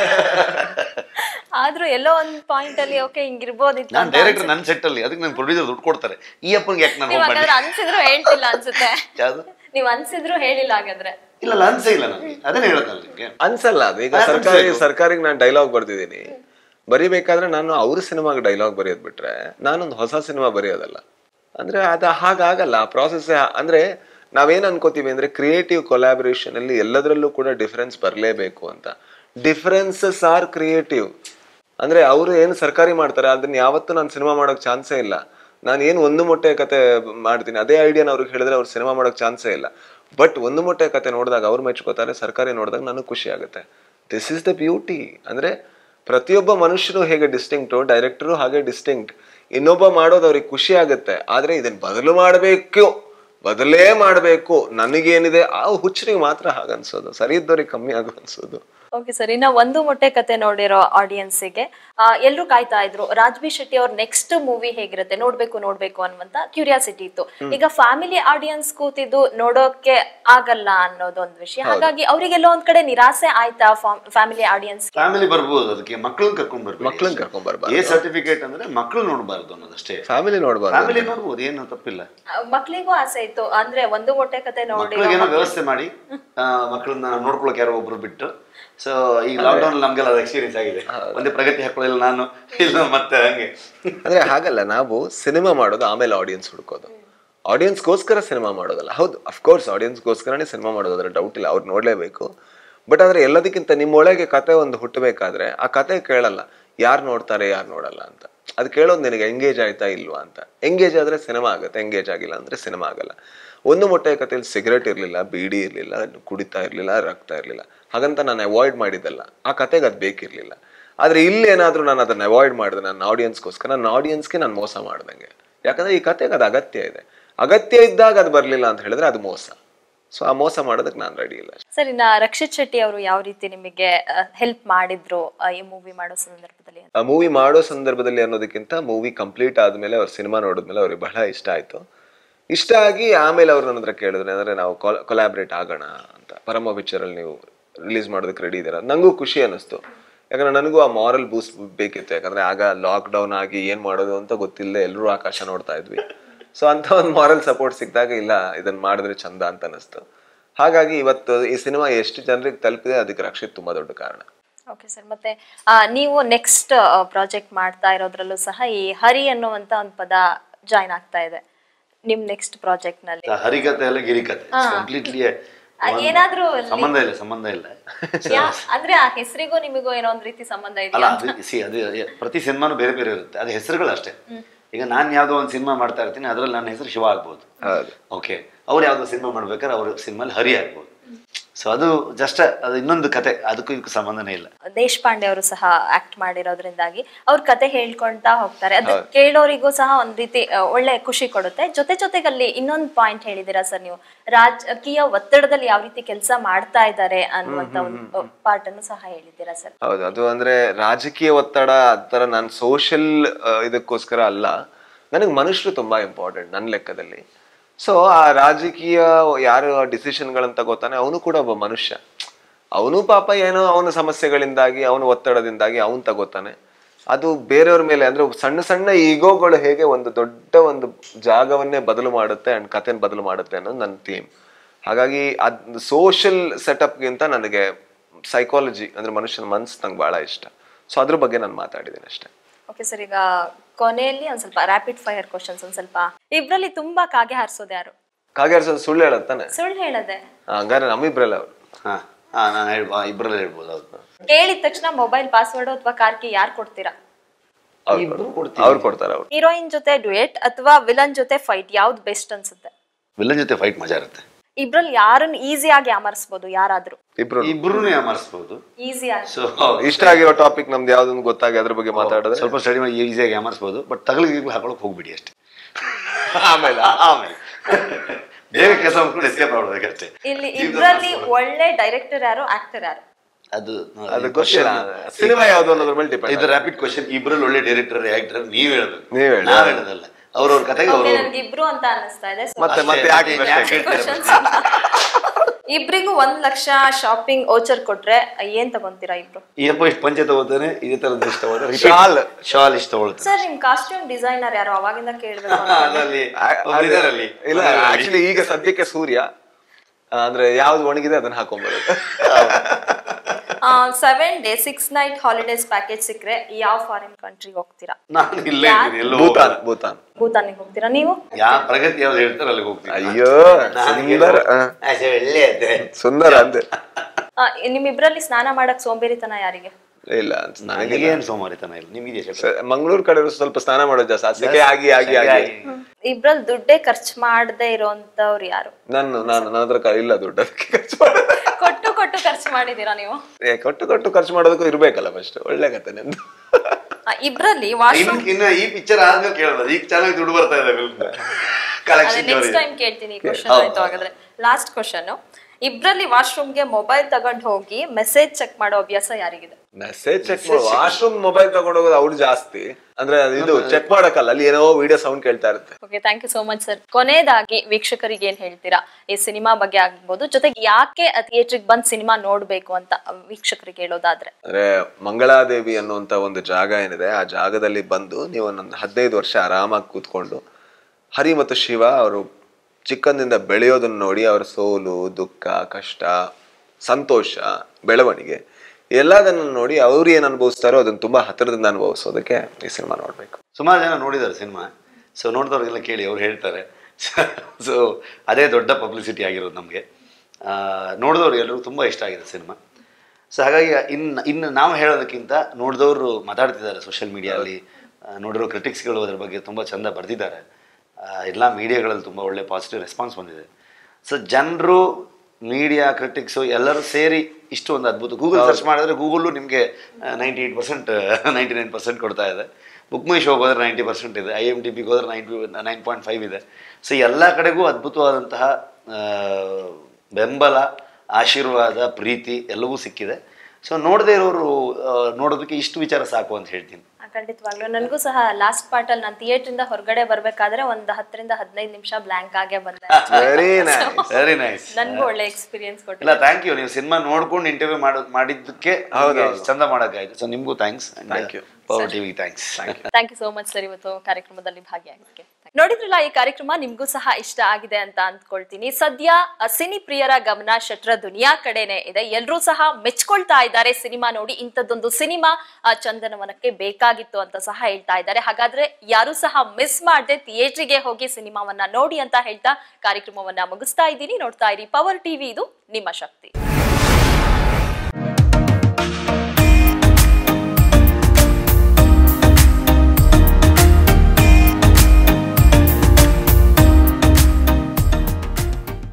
ಆದ್ರೂ ಎಲ್ಲೋ ಒಂದ್ ಪಾಯಿಂಟ್ ಅಲ್ಲಿ ಓಕೆ ಹಿಂಗಿರ್ಬೋದಿತ್ತು ನಾನು ಅಂತ ಡೈರೆಕ್ಟರ್ ನನ್ನ ಸೆಟ್ಟಲ್ಲಿ ಅದಕ್ಕೆ ನನ್ನ ಪ್ರೊಡ್ಯೂಸರ್ ದುಡ್ಡು ಕೊಡ್ತಾರೆ ಈ ಅಪ್ಪನಿಗೆ ಯಾಕೆ ನಾನು ನೀವ್ ಹೋಗಿ ಮಾಡಿ ಹಾಗಾದ್ರೆ ಅನ್ಸಿದ್ರು ಹೇಳ್ತಿಲ್ಲ ಅನ್ಸುತ್ತೆ ಯಾವುದು ನೀವ್ ಅನ್ಸಿದ್ರು ಹೇಳಿಲ್ಲ ಹಾಗಾದ್ರೆ ಇಲ್ಲ ಅನ್ಸೇ ಇಲ್ಲ ನನಗೆ ಅದನ್ನೇ ಹೇಳೋದಲ್ಲ ನಿಮಗೆ ಅನ್ಸಲ್ಲ ಅದು ಈಗ ಅದ್ ಸರ್ಕಾರಿ ಅನ್ಸ್ಬೇಕು. ಸರ್ಕಾರಿಗೆ ನಾನು ಡೈಲಾಗ್ ಬರ್ದಿದ್ದೀನಿ ಬರಿಬೇಕಾದ್ರೆ ನಾನು ಅವ್ರ ಸಿನಿಮಾಗೆ ಡೈಲಾಗ್ ಬರೆಯೋದ್ ಬಿಟ್ರೆ ನಾನೊಂದು ಹೊಸ ಸಿನಿಮಾ ಬರೆಯೋದಲ್ಲ ಅಂದ್ರೆ ಅದ ಹಾಗಾಗಲ್ಲ ಆ ಪ್ರಾಸೆಸ್ ಅಂದ್ರೆ ನಾವೇನ್ ಅನ್ಕೋತೀವಿ ಅಂದ್ರೆ ಕ್ರಿಯೇಟಿವ್ ಕೊಲಾಬರೇಷನ್ ಅಲ್ಲಿ ಎಲ್ಲದರಲ್ಲೂ ಕೂಡ ಡಿಫರೆನ್ಸ್ ಬರಲೇಬೇಕು ಅಂತ ಡಿಫರೆನ್ಸಸ್ ಆರ್ ಕ್ರಿಯೇಟಿವ್ ಅಂದ್ರೆ ಅವರು ಏನು ಸರ್ಕಾರಿ ಮಾಡ್ತಾರೆ ಅದನ್ನ ಯಾವತ್ತೂ ನಾನು ಸಿನಿಮಾ ಮಾಡೋಕ್ ಚಾನ್ಸೇ ಇಲ್ಲ ನಾನು ಏನು ಒಂದು ಮೊಟ್ಟೆ ಕತೆ ಮಾಡ್ತೀನಿ ಅದೇ ಐಡಿಯಾನ ಅವ್ರಿಗೆ ಹೇಳಿದ್ರೆ ಅವ್ರು ಸಿನಿಮಾ ಮಾಡೋಕ್ ಚಾನ್ಸೇ ಇಲ್ಲ ಬಟ್ ಒಂದು ಮೊಟ್ಟೆ ಕತೆ ನೋಡಿದಾಗ ಅವ್ರು ಮೆಚ್ಕೋತಾರೆ ಸರ್ಕಾರಿ ನೋಡಿದಾಗ ನನಗೆ ಖುಷಿ ಆಗುತ್ತೆ ದಿಸ್ ಇಸ್ ದ ಬ್ಯೂಟಿ ಅಂದ್ರೆ ಪ್ರತಿಯೊಬ್ಬ ಮನುಷ್ಯರು ಹೇಗೆ ಡಿಸ್ಟಿಂಕ್ಟು ಡೈರೆಕ್ಟರು ಹಾಗೆ ಡಿಸ್ಟಿಂಕ್ಟ್ ಇನ್ನೊಬ್ಬ ಮಾಡೋದು ಅವ್ರಿಗೆ ಖುಷಿ ಆಗುತ್ತೆ ಆದ್ರೆ ಇದನ್ನ ಬದಲು ಮಾಡಬೇಕು ಬದಲೇ ಮಾಡಬೇಕು ನನಗೇನಿದೆ ಆ ಹುಚ್ಚರಿಗೆ ಮಾತ್ರ ಹಾಗನ್ಸೋದು ಸರಿ ಇದ್ದವ್ರಿಗೆ ಕಮ್ಮಿ ಆಗು ಅನ್ಸೋದು ಓಕೆ ಸರ್ ಇನ್ನ ಒಂದು ಮೊಟ್ಟೆ ಕತೆ ನೋಡಿರೋ ಆಡಿಯನ್ಸಿಗೆ ಎಲ್ಲರೂ ಕಾಯ್ತಾ ಇದ್ರು ರಾಜ್ಬಿ ಶೆಟ್ಟಿ ಅವ್ರ ನೆಕ್ಸ್ಟ್ ಮೂವಿ ಹೇಗಿರುತ್ತೆ ನೋಡ್ಬೇಕು ನೋಡ್ಬೇಕು ಅನ್ನುವಂತ ಕ್ಯೂರಿಯಾಸಿಟಿ ಇತ್ತು ಈಗ ಫ್ಯಾಮಿಲಿ ಆಡಿಯನ್ಸ್ ಕೂತಿದ್ದು ನೋಡೋಕೆ ಆಗಲ್ಲ ಅನ್ನೋದು ಒಂದು ವಿಷಯ ಹಾಗಾಗಿ ಅವರಿಗೆಲ್ಲ ಒಂದ್ ಕಡೆ ನಿರಾಸೆ ಆಯ್ತಾ ಫ್ಯಾಮಿಲಿ ಆಡಿಯನ್ಸ್ ಫ್ಯಾಮಿಲಿ ಬರ್ಬೋದು ಅದಕ್ಕೆ ಮಕ್ಕಳನ್ನ ಕರ್ಕೊಂಡ್ ಬರ್ಬೇಕು ಮಕ್ಳನ್ನ ಕರ್ಕೊಂಡ್ ಬರ್ಬಾರ್ದು. ಎ ಸರ್ಟಿಫಿಕೇಟ್ ಅಂದ್ರೆ ಮಕ್ಕಳು ನೋಡಬಾರ್ದು ಅನ್ನೋದಷ್ಟೇ ಫ್ಯಾಮಿಲಿ ನೋಡ್ಬಾರ್ದು ಫ್ಯಾಮಿಲಿ ನೋಡ್ಬೋದು ಏನು ತಪ್ಪಿಲ್ಲ ಮಕ್ಳಿಗೂ ಆಸೆ ಇತ್ತು ಅಂದ್ರೆ ಒಂದು ಮೊಟ್ಟೆ ಕತೆ ನೋಡಿ ಮಕ್ಳಿಗೇನೋ ವ್ಯವಸ್ಥೆ ಮಾಡಿ ಆ, ಮಕ್ಕಳನ್ನ ನೋಡ್ಕೊಳಕ್ ಯಾರೋ ಒಬ್ರು ಬಿಟ್ಟು ಸೊ ಈಗ ಲಾಕ್ಡೌನ್ ನಮ್ಗೆಲ್ಲ ಅದು ಎಕ್ಸ್ಪೀರಿಯನ್ಸ್ ಆಗಿದೆ ಒಂದೇ ಪ್ರಗತಿ ಹಾಕೊಳ್ಳಿಲ್ಲ ನಾನು ಇಲ್ಲ ಮತ್ತೆ ಹಂಗೆ ಅಂದ್ರೆ ಹಾಗಲ್ಲ ನಾವು ಸಿನಿಮಾ ಮಾಡೋದು ಆಮೇಲೆ ಆಡಿಯನ್ಸ್ ಹುಡ್ಕೋದು ಆಡಿಯನ್ಸ್ಗೋಸ್ಕರ ಸಿನಿಮಾ ಮಾಡೋದಲ್ಲ ಹೌದು ಅಫ್ಕೋರ್ಸ್ ಆಡಿಯನ್ಸ್ಗೋಸ್ಕರನೇ ಸಿನಿಮಾ ಮಾಡೋದು ಅದ್ರ ಡೌಟ್ ಇಲ್ಲ ಅವ್ರು ನೋಡ್ಲೇಬೇಕು ಬಟ್ ಆದ್ರೆ ಎಲ್ಲದಕ್ಕಿಂತ ನಿಮ್ಮೊಳಗೆ ಕತೆ ಒಂದು ಹುಟ್ಟಬೇಕಾದ್ರೆ ಆ ಕತೆ ಕೇಳಲ್ಲ ಯಾರು ನೋಡ್ತಾರೆ ಯಾರು ನೋಡಲ್ಲ ಅಂತ ಅದು ಕೇಳೋದು ನಿನಗೆ ಎಂಗೇಜ್ ಆಯ್ತಾ ಇಲ್ವಾ ಅಂತ ಎಂಗೇಜ್ ಆದ್ರೆ ಸಿನಿಮಾ ಆಗುತ್ತೆ ಎಂಗೇಜ್ ಆಗಿಲ್ಲ ಅಂದ್ರೆ ಸಿನಿಮಾ ಆಗಲ್ಲ ಒಂದು ಮೊಟ್ಟೆ ಕಥೆಯಲ್ಲಿ ಸಿಗರೇಟ್ ಇರಲಿಲ್ಲ ಬೀಡಿ ಇರಲಿಲ್ಲ ಕುಡಿತಾ ಇರಲಿಲ್ಲ ರಕ್ತ ಇರಲಿಲ್ಲ ಹಾಗಂತ ನಾನು ಅವಾಯ್ಡ್ ಮಾಡಿದ್ದಲ್ಲ ಆ ಕತೆಗೆ ಅದು ಬೇಕಿರಲಿಲ್ಲ ಆದ್ರೆ ಇಲ್ಲಿ ಏನಾದ್ರೂ ನಾನು ಅದನ್ನ ಅವಾಯ್ಡ್ ಮಾಡಿದೆ ನನ್ನ ಆಡಿಯನ್ಸ್ಗೋಸ್ಕರ ನನ್ನ ಆಡಿಯನ್ಸ್ಗೆ ನಾನು ಮೋಸ ಮಾಡ್ದಂಗೆ ಯಾಕಂದ್ರೆ ಈ ಕತೆಗೆ ಅದು ಅಗತ್ಯ ಇದೆ ಅಗತ್ಯ ಇದ್ದಾಗ ಅದು ಬರಲಿಲ್ಲ ಅಂತ ಹೇಳಿದ್ರೆ ಅದು ಮೋಸ ಸೊ ಆ ಮೋಸ ಮಾಡೋದಕ್ಕೆ ನಾನು ರೆಡಿ ಇಲ್ಲ ಸರ್ ಇನ್ನ ರಕ್ಷಿತ್ ಶೆಟ್ಟಿ ಅವರು ಯಾವ ರೀತಿ ನಿಮಗೆ ಹೆಲ್ಪ್ ಮಾಡಿದ್ರು ಆ, ಈ ಮೂವಿ ಮಾಡೋ ಸಂದರ್ಭದಲ್ಲಿ ಅಂತ? ಆ ಮೂವಿ ಮಾಡೋ ಸಂದರ್ಭದಲ್ಲಿ ಅನ್ನೋದಕ್ಕಿಂತ ಮೂವಿ ಕಂಪ್ಲೀಟ್ ಆದ್ಮೇಲೆ ಅವ್ರ ಸಿನಿಮಾ ನೋಡಿದ್ಮೇಲೆ ಅವ್ರಿಗೆ ಬಹಳ ಇಷ್ಟ ಆಯ್ತು ಇಷ್ಟ ಆಗಿ ಆಮೇಲೆ ಅವ್ರು ನನ್ನ ಹತ್ರ ಕೇಳಿದ್ರು ಅಂದ್ರೆ ನಾವು ಕೊಲಾಬ್ರೇಟ್ ಆಗೋಣ ಅಂತ ಪರಮ ಪಿಕ್ಚರ್ ಅಲ್ಲಿ ನೀವು ರಿಲೀಸ್ ಮಾಡೋದಕ್ಕೆ ರೆಡಿ ಇದ್ದೀರಾ ನಂಗೂ ಖುಷಿ ಅನ್ನಿಸ್ತು ಯಾಕಂದ್ರೆ ನನಗೂ ಆ ಮಾರಲ್ ಬೂಸ್ಟ್ ಬೇಕಿತ್ತು ಯಾಕಂದ್ರೆ ಆಗ ಲಾಕ್ ಡೌನ್ ಆಗಿ ಏನ್ ಮಾಡೋದು ಅಂತ ಗೊತ್ತಿಲ್ಲದೆ ಎಲ್ಲರೂ ಆಕಾಶ ನೋಡ್ತಾ ಇದ್ವಿ ಸೊ ಅಂತ ಒಂದು ಮಾರಲ್ ಸಪೋರ್ಟ್ ಸಿಕ್ಕಿದಾಗ ಇಲ್ಲ ಇದನ್ನ ಮಾಡಿದ್ರೆ ಚಂದ ಅಂತ ಅನಿಸ್ತು ಹಾಗಾಗಿ ಇವತ್ತು ಈ ಸಿನಿಮಾ ಎಷ್ಟು ಜನರಿಗೆ ತಲುಪಿದೆ ಅದಕ್ಕೆ ರಕ್ಷಿತ್ ತುಂಬಾ ದೊಡ್ಡ ಕಾರಣ ಓಕೆ ಸರ್ ಮತ್ತೆ ಆ, ನೀವು ನೆಕ್ಸ್ಟ್ ಪ್ರಾಜೆಕ್ಟ್ ಮಾಡ್ತಾ ಇರೋದ್ರಲ್ಲೂ ಸಹ ಈ ಹರಿ ಅನ್ನುವಂತ ಒಂದು ಪದ ಜಾಯ್ನ್ ಆಗ್ತಾ ಇದೆ ನಿಮ್ ನೆಕ್ಸ್ಟ್ ಪ್ರಾಜೆಕ್ಟ್ ನಲ್ಲಿ ಆ ಹರಿಕತೆ ಅಲ್ಲ ಗಿರಿಕತೆ ಕಂಪ್ಲೀಟ್ಲಿ ಏನಾದ್ರೂ ಅಲ್ಲಿ- ಸಂಬಂಧ ಇಲ್ಲ ಸಂಬಂಧ ಇಲ್ಲ ಯಾ- ಅಂದ್ರೆ ಆ ಹೆಸರಿಗೂ ನಿಮಗೂ ಏನೋ ಒಂದ್ ರೀತಿ ಸಂಬಂಧ ಅಲ್ಲ ಇದೆಯಾ ಅದು ಸಿ ಅದು ಪ್ರತಿ ಸಿನಿಮಾನು ಬೇರೆ ಬೇರೆ ಇರುತ್ತೆ ಅದು ಹೆಸರುಗಳು ಅಷ್ಟೇ ಈಗ ನಾನು ಯಾವುದೋ ಒಂದು ಸಿನಿಮಾ ಮಾಡ್ತಾ ಇರ್ತೀನಿ ಅದರಲ್ಲಿ ನನ್ನ ಹೆಸರು ಶಿವ ಆಗ್ಬೋದು ಹೌದು ಓಕೆ ಅವ್ರು ಯಾವುದೋ ಸಿನಿಮಾ ಮಾಡ್ಬೇಕಾದ್ರೆ ಅವ್ರ ಸಿನಿಮಾಲಿ ಹರಿ ಆಗ್ಬೋದು ಸೊ ಅದು ಜಸ್ಟ್ ಅದು ಇನ್ನೊಂದು ಕತೆ ಅದಕ್ಕೂ ಇದಕ್ಕೂ ಸಂಬಂಧನೇ ಇಲ್ಲ ದೇಶಪಾಂಡೆ ಅವರು ಸಹ ಆಕ್ಟ್ ಮಾಡಿರೋದ್ರಿಂದಾಗಿ ಅವ್ರ ಕತೆ ಹೇಳ್ಕೊಂತಾ ಹೋಗ್ತಾರೆ ಅದು ಕೇಳೋರಿಗೂ ಸಹ ಒಂದ್ ರೀತಿ ಆ, ಒಳ್ಳೆ ಖುಷಿ ಕೊಡುತ್ತೆ ಜೊತೆ ಜೊತೆಗಲ್ಲಿ ಇನ್ನೊಂದು ಪಾಯಿಂಟ್ ಹೇಳಿದಿರಾ ಸರ್ ನೀವು ರಾಜಕೀಯ ಒತ್ತಡದಲ್ಲಿ ಯಾವ ರೀತಿ ಕೆಲಸ ಮಾಡ್ತಾ ಇದ್ದಾರೆ ಅನ್ನುವಂತ ಒಂದು ಪಾರ್ಟ್ ಅನ್ನು ಸಹ ಹೇಳಿದ್ದೀರಾ ಸರ್ ಹೌದು ಅದು ಅಂದ್ರೆ ರಾಜಕೀಯ ಒತ್ತಡ ಆ ಥರ ನಾನು ಸೋಷಿಯಲ್ ಇದಕ್ಕೋಸ್ಕರ ಅಲ್ಲ ನನಗೆ ಮನುಷ್ಯರು ತುಂಬಾ ಇಂಪಾರ್ಟೆಂಟ್ ನನ್ನ ಲೆಕ್ಕದಲ್ಲಿ ಸೊ ಆ ರಾಜಕೀಯ ಯಾರು ಡಿಸಿಷನ್ಗಳನ್ನ ತಗೋತಾನೆ ಅವನು ಕೂಡ ಒಬ್ಬ ಮನುಷ್ಯ ಅವನು ಪಾಪ ಏನೋ ಅವನ ಸಮಸ್ಯೆಗಳಿಂದಾಗಿ ಅವನ ಒತ್ತಡದಿಂದಾಗಿ ಅವನು ತಗೋತಾನೆ ಅದು ಬೇರೆಯವ್ರ ಮೇಲೆ ಅಂದ್ರೆ ಸಣ್ಣ ಸಣ್ಣ ಈಗೋಗಳು ಹೇಗೆ ಒಂದು ದೊಡ್ಡ ಒಂದು ಜಾಗವನ್ನೇ ಬದಲು ಮಾಡುತ್ತೆ ಅಂಡ್ ಕಥೆನ ಬದಲು ಮಾಡುತ್ತೆ ಅನ್ನೋದು ನನ್ನ ಥೀಮ್ ಹಾಗಾಗಿ ಅದ್ ಸೋಷಿಯಲ್ ಸೆಟಪ್ಗಿಂತ ನನಗೆ ಸೈಕಾಲಜಿ ಅಂದ್ರೆ ಮನುಷ್ಯನ ಮನ್ಸು ನಂಗೆ ಬಹಳ ಇಷ್ಟ ಸೊ ಅದ್ರ ಬಗ್ಗೆ ನಾನು ಮಾತಾಡಿದ್ದೀನಿ ಅಷ್ಟೇ ಓಕೆ ಸರ್ ಈಗ ಕೊನೆಯಲ್ಲಿ ಒಂದ್ ಸ್ವಲ್ಪ ರ್ಯಾಪಿಡ್ ಫೈರ್ ಕ್ವಶನ್ಸ್ ಒಂದ್ ಸ್ವಲ್ಪ ಇಬ್ರಲ್ಲಿ ತುಂಬಾ ಕಾಗೆ ಹಾರಿಸೋದು ಯಾರು ಕಾಗೆ ಅರ್ಸೋದು ಸುಳ್ಳು ಹೇಳತ್ತಾನೆ ಸುಳ್ಳು ಹೇಳದೆ ಹಂಗಾರೆ ನಮ್ಮಿಬ್ರಲ್ಲ ಅವರು ಹಾಂ ಹಾಂ ನಾನು ಹೇಳ್ಬೋ ಇಬ್ಬರಲ್ಲಿ ಹೇಳ್ಬೋದು ಹೌದು ಕೇಳಿದ ತಕ್ಷಣ ಮೊಬೈಲ್ ಪಾಸ್ವರ್ಡ್ ಅಥವಾ ಕಾರ್ ಕೀ ಯಾರು ಕೊಡ್ತೀರಾ ಇಬ್ರು ಕೊಡ್ತೀವಿ ಅವ್ರು ಕೊಡ್ತಾರೆ ಅವ್ರು ಹೀರೋಯಿನ್ ಜೊತೆ ಡುಯೆಟ್ ಅಥವಾ ವಿಲನ್ ಜೊತೆ ಫೈಟ್ ಯಾವ್ದು ಬೆಸ್ಟ್ ಅನ್ಸುತ್ತೆ ವಿಲನ್ ಜೊತೆ ಫೈಟ್ ಮಜಾ ಇರುತ್ತೆ ಇಬ್ರಲ್ಲಿ ಯಾರನ್ನ ಈಸಿಯಾಗಿ ಅಮರ್ಸ್ಬೋದು ಯಾರಾದ್ರೂ ಇಬ್ರು ಇಬ್ರು ಯಾಮರ್ಸ್ಬೋದು ಈಸಿಯಾಗಿ ಸೊ ಇಷ್ಟ ಆಗಿರೋ ಟಾಪಿಕ್ ನಮ್ದು ಯಾವ್ದೊಂದು ಗೊತ್ತಾಗಿ ಅದ್ರ ಬಗ್ಗೆ ಮಾತಾಡಿದ್ರೆ ಸ್ವಲ್ಪ ಸ್ಟಡಿ ಮಾಡಿ ಈಸಿಯಾಗಿ ಯಾಮರ್ಸ್ಬೋದು ಬಟ್ ತಗಲಿಗೆ ಹಾಕೊಳಕ್ ಹೋಗ್ಬಿಡಿ ಅಷ್ಟೇ ಆಮೇಲೆ ಆಮೇಲೆ ಬೇಗ ಕೆಲಸ ಮಾಡ್ಕೊಂಡು ಎಸ್ಕೇಪ್ ಆಗ್ಬಿಡ್ಬೇಕಷ್ಟೇ ಇಲ್ಲಿ ಇಬ್ರಲ್ಲಿ ಒಳ್ಳೆ ಡೈರೆಕ್ಟರ್ ಯಾರು ಆಕ್ಟರ್ ಯಾರು ಅದು ಅದು ಗೊತ್ತಿಲ್ಲ ಸಿನಿಮಾ ಯಾವ್ದು ಅನ್ನೋದ್ರ ಮೇಲೆ ಡಿಪೆಂಡ್ ಇದು ರ್ಯಾಪಿಡ್ ಕ್ವಶನ್ ಇಬ್ರಲ್ಲಿ ಒಳ್ಳೆ ಡೈರೆಕ್ಟರ್ ಆಕ್ಟರ್ ನೀವ್ ಹೇಳ್ಬೇಕು ನೀವ್ ಹೇಳಿ. ನಾವ್ ಹೇಳೋದಲ್ಲ ಅವ್ರವ್ರ ಕತೆಗೆ ಓಕೆ ಅವ್ರವ್ರ ನನ್ಗೆ ಇಬ್ರು ಅಂತ ಅನಿಸ್ತಾ ಇದೆ So, ಮತ್ತೆ ಮತ್ತೆ ಯಾಕೆ ಪ್ರಶ್ನೆ? ಇಬ್ರಿಗೂ ಒಂದ್ ಲಕ್ಷ ಶಾಪಿಂಗ್ ಓಚರ್ ಕೊಟ್ರೆ ಏನ್ ತಗೊಂತೀರಾ ಇಬ್ರು ಈಯಪ್ಪ ಇಷ್ಟು ಪಂಚೆ ತಗೋತಾನೆ ಇದೇ ತರದ್ದು ಇಷ್ಟ ಶಾಲ್. ಶಾಲ್ ಇಷ್ಟ ತಗೊಳ್ತಾನೆ ಸರ್ ನಿಮ್ ಕಾಸ್ಟ್ಯೂಮ್ ಡಿಸೈನರ್ ಯಾರು ಅವಾಗಿಂದ ಕೇಳ್ಬೇಕು ಅದ್ರಲ್ಲಿ ಒಬ್ರು ಇದಾರಲ್ಲಿ. ಇಲ್ಲ ಆಕ್ಚುಲಿ ಈಗ ಸದ್ಯಕ್ಕೆ ಸೂರ್ಯ ಆ, ಅಂದ್ರೆ ಯಾವ್ದು ಒಣಗಿದೆ ಅದನ್ನ ಹಾಕೊಂಡ್ಬರೋದು seven day six night holidays package ಸಿಕ್ರೆ ಯಾವ ಫಾರಿನ್ ಕಂಟ್ರಿಗೆ ಹೋಗ್ತೀರಾ ನಾನು ಇಲ್ಲೇ ಇದ್ದೀನಿ ಎಲ್ಲೋ ಭೂತಾನ್ ಭೂತಾನ್ ಭೂತಾನಿಗೆ ಹೋಗ್ತೀರಾ ನೀವು ಯಾವ ಪ್ರಗತಿ ಯಾವ್ದು ಹೇಳ್ತಾರೆ ಅಲ್ಲಿಗೆ ಹೋಗ್ತೀನಿ ಅಯ್ಯೋ ಸುಂದರ ಆ, ಆಸೆ ಒಳ್ಳೆ ಅದೇ ಸುಂದರ ಅಂದೆ ಆ, ನಿಮ್ಮಿಬ್ರಲ್ಲಿ ಸ್ನಾನ ಮಾಡಕ್ ಸೋಂಬೇರಿತನ ಯಾರಿಗೆ ಇಲ್ಲ ಅನ್ಸ್- ನನಗೆ ನನಗೇನು ಸೋಮಾರಿತನ ಇಲ್ಲ ನಿಮಗೆ ಸ- ಮಂಗಳೂರು ಕಡೆ ಸ್ವಲ್ಪ ಸ್ನಾನ ಮಾಡೋದು ಜಾಸ್ತಿ ಅದಕ್ಕೆ ಆಗಿ ಆಗಿ ಆಗಿ ಇಬ್ರಲ್ಲಿ ದುಡ್ಡೇ ಖರ್ಚು ಮಾಡದೆ ಇರೋಂತವ್ರು ಯಾರು ನಾನು ನಾನು ನನ್ನ ಹತ್ರ ಕ- ಇಲ್ಲ ದುಡ್ಡು ಅದಕ್ಕೆ ಖರ್ಚು ಮಾಡೋದು ಕೊಟ್ಟು ಕೊಟ್ಟು ಖರ್ಚು ಮಾಡಿದೀರಾ ನೀವು ಏ, ಕೊಟ್ಟು ಕೊಟ್ಟು ಖರ್ಚು ಮಾಡೋದಕ್ಕೂ ಇರ್ಬೇಕಲ್ಲ ಫಸ್ಟ್ ಒಳ್ಳೆ ಕತೆ ನಿಮ್ದು ಆ, ಇಬ್ರಲ್ಲಿ ವಾಶ್ರೂಮ್ ಇನ್ನು ಇನ್ನು ಈ ಪಿಕ್ಚರ್ ಆದ್ಮೇಲೆ ಕೇಳ್ಬೋದು ಈಗ ಚೆನ್ನಾಗಿ ದುಡ್ಡು ಬರ್ತಾ ಇದೆ ಅದೇ ಕಲೆಕ್ಷನ್ ನೆಕ್ಸ್ಟ್ ಟೈಮ್ ಕೇಳ್ತೀನಿ ಕ್ವಶನ್ ಆಯ್ತು ಹಾಗಾದ್ರೆ ಲಾಸ್ಟ್ ಕ್ವಶನ್ ಇಬ್ರಲ್ಲಿ ವಾಶ್ರೂಮ್ಗೆ ಮೊಬೈಲ್ ತಗೊಂಡ್ ಹೋಗಿ ಮೆಸೇಜ್ ಚೆಕ್ ಮಾಡೋ ಅಭ್ಯಾಸ ಯಾರಿಗಿದೆ ಮೆಸೇಜ್ ಚೆಕ್ ಮಾಡಿ ವಾಶ್ರೂಮ್ ಮೊಬೈಲ್ ತಗೊಂಡು ಹೋಗೋದು ಅವ್ರು ಜಾಸ್ತಿ ಅಂದ್ರೆ ಅದು ಇದು ಚೆಕ್ ಮಾಡಕ್ಕಲ್ಲ ಅಲ್ಲಿ ಏನೋ ವಿಡಿಯೋ ಸೌಂಡ್ ಕೇಳ್ತಾ ಇರುತ್ತೆ okay thank you so much sir ಕೊನೆಯದಾಗಿ ವೀಕ್ಷಕರಿಗೆ ಏನ್ ಹೇಳ್ತೀರಾ ಈ ಸಿನಿಮಾ ಬಗ್ಗೆ ಆಗ್ಬೋದು ಜೊತೆಗೆ ಯಾಕೆ ಥಿಯೇಟ್ರಿಗೆ ಬಂದ್ ಸಿನಿಮಾ ನೋಡ್ಬೇಕು ಅಂತ ವೀಕ್ಷಕರಿಗೆ ಹೇಳೋದಾದ್ರೆ ಅಂದ್ರೆ ಮಂಗಳಾದೇವಿ ಅನ್ನುವಂತ ಒಂದು ಜಾಗ ಏನಿದೆ ಆ ಜಾಗದಲ್ಲಿ ಬಂದು ನೀವು ಒಂದೊಂದು ಹದಿನೈದು ವರ್ಷ ಆರಾಮಾಗಿ ಕೂತ್ಕೊಂಡು ಹರಿ ಮತ್ತು ಶಿವ ಅವರು ಚಿಕ್ಕಂದಿಂದ ಬೆಳೆಯೋದನ್ನ ನೋಡಿ ಅವರ ಸೋಲು ದುಃಖ ಕಷ್ಟ ಸಂತೋಷ ಬೆಳವಣಿಗೆ ಎಲ್ಲದನ್ನು ನೋಡಿ ಅವ್ರು ಏನ್ ಅನುಭವಿಸ್ತಾರೋ ಅದನ್ನ ತುಂಬಾ ಹತ್ತಿರದಿಂದ ಅನುಭವಿಸೋದಕ್ಕೆ ಈ ಸಿನಿಮಾ ನೋಡ್ಬೇಕು ಸುಮಾರು ಜನ ನೋಡಿದ್ದಾರೆ ಸಿನಿಮಾ ಸೊ ನೋಡಿದವ್ರಿಗೆಲ್ಲ ಕೇಳಿ ಅವ್ರು ಹೇಳ್ತಾರೆ ಸೊ ಅದೇ ದೊಡ್ಡ ಪಬ್ಲಿಸಿಟಿ ಆಗಿರೋದು ನಮಗೆ ನೋಡಿದವ್ರು ಎಲ್ಲರಿಗೂ ತುಂಬ ಇಷ್ಟ ಆಗಿದೆ ಸಿನಿಮಾ ಸೊ ಹಾಗಾಗಿ ಇನ್ನು ಇನ್ನು ನಾವು ಹೇಳೋದಕ್ಕಿಂತ ನೋಡಿದವರು ಮಾತಾಡ್ತಿದ್ದಾರೆ ಸೋಷಿಯಲ್ ಮೀಡಿಯಲ್ಲಿ ನೋಡಿರೋ ಕ್ರಿಟಿಕ್ಸ್ಗಳು ಅದ್ರ ಬಗ್ಗೆ ತುಂಬ ಚಂದ ಬರೆದಿದ್ದಾರೆ ಎಲ್ಲ ಮೀಡಿಯಾಗಳಲ್ಲಿ ತುಂಬ ಒಳ್ಳೆ ಪಾಸಿಟಿವ್ ರೆಸ್ಪಾನ್ಸ್ ಬಂದಿದೆ ಸೊ ಜನರು ಮೀಡಿಯಾ ಕ್ರಿಟಿಕ್ಸು ಎಲ್ಲರೂ ಸೇರಿ ಇಷ್ಟು ಒಂದು ಅದ್ಭುತ ಗೂಗಲ್ ಸರ್ಚ್ ಮಾಡಿದ್ರೆ ಗೂಗಲ್ಲು ನಿಮಗೆ ninety eight percent ninety nine percent ಕೊಡ್ತಾ ಇದೆ ಬುಕ್ ಮೈ ಶೋಗೆ ಹೋದ್ರೆ ನೈಂಟಿ ಪರ್ಸೆಂಟ್ ಇದೆ ಐ ಎಮ್ ಟಿ ಬಿಗೆ ಹೋದ್ರೆ ನೈಂಟಿ ನೈನ್ ಪಾಯಿಂಟ್ ಫೈವ್ ಇದೆ ಸೊ ಎಲ್ಲ ಕಡೆಗೂ ಅದ್ಭುತವಾದಂತಹ ಆ, ಬೆಂಬಲ ಆಶೀರ್ವಾದ ಪ್ರೀತಿ ಎಲ್ಲವೂ ಸಿಕ್ಕಿದೆ ಸೊ ನೋಡದೇ ಇರೋರು ಆ, ನೋಡೋದಕ್ಕೆ ಇಷ್ಟು ವಿಚಾರ ಸಾಕು ಅಂತ ಹೇಳ್ತೀನಿ ಆ, ಖಂಡಿತವಾಗ್ಲೂ ನನಗೂ ಸಹ ಲಾಸ್ಟ್ ಪಾರ್ಟ್ ಅಲ್ಲಿ ನಾನು ಥಿಯೇಟರ್ ಇಂದ ಹೊರಗಡೆ ಬರ್ಬೇಕಾದ್ರೆ ಒಂದ್ ಹತ್ತರಿಂದ ಹದಿನೈದು ನಿಮಿಷ ಬ್ಲಾಂಕ್ ಆಗೇ ಬಂದೆ ವೆರಿ ನೈಸ್ ವೆರಿ ನೈಸ್ ನನ್ಗೂ ಒಳ್ಳೆ ಎಕ್ಸ್ಪೀರಿಯನ್ಸ್ ಕೊಟ್ಟು ಇಲ್ಲ ಥ್ಯಾಂಕ್ ಯು ನೀವು ಸಿನಿಮಾ ನೋಡ್ಕೊಂಡು ಇಂಟರ್ವ್ಯೂ ಮಾಡೋದು ಮಾಡಿದ್ದಕ್ಕೆ ನಿಮ್ಗೆ ಚಂದ ಮಾಡೋಕ್ಕಾಯ್ತು ಸೊ ನಿಮಗೂ ಥ್ಯಾಂಕ್ಸ್ ಥ್ಯಾಂಕ್ ಯು ಪವರ್ ಟಿವಿಗೆ thanks thank you so much sir ಇವತ್ತು ಕಾರ್ಯಕ್ರಮದಲ್ಲಿ ಭಾಗಿಯಾಗಿದ್ದಕ್ಕೆ ನೋಡಿದ್ರಲ್ಲ ಈ ಕಾರ್ಯಕ್ರಮ ನಿಮ್ಗೂ ಸಹ ಇಷ್ಟ ಆಗಿದೆ ಅಂತ ಅಂದ್ಕೊಳ್ತೀನಿ ಸದ್ಯ ಅ, ಸಿನಿ ಪ್ರಿಯರ ಗಮನ ಶಟ್ರ ದುನಿಯಾ ಕಡೆನೆ ಇದೆ ಎಲ್ಲರೂ ಸಹ ಮೆಚ್ಕೊಳ್ತಾ ಇದ್ದಾರೆ ಸಿನಿಮಾ ನೋಡಿ ಇಂಥದ್ದೊಂದು ಸಿನಿಮಾ ಆ, ಚಂದನವನಕ್ಕೆ ಬೇಕಾಗಿತ್ತು ಅಂತ ಸಹ ಹೇಳ್ತಾ ಇದ್ದಾರೆ ಹಾಗಾದ್ರೆ ಯಾರು ಸಹ ಮಿಸ್ ಮಾಡದೆ ಥಿಯೇಟ್ರಿಗೆ ಹೋಗಿ ಸಿನಿಮಾವನ್ನ ನೋಡಿ ಅಂತ ಹೇಳ್ತಾ ಕಾರ್ಯಕ್ರಮವನ್ನ ಮುಗಿಸ್ತಾ ಇದ್ದೀನಿ ನೋಡ್ತಾ ಇರಿ ಪವರ್ ಟಿವಿ ಇದು ನಿಮ್ಮ ಶಕ್ತಿ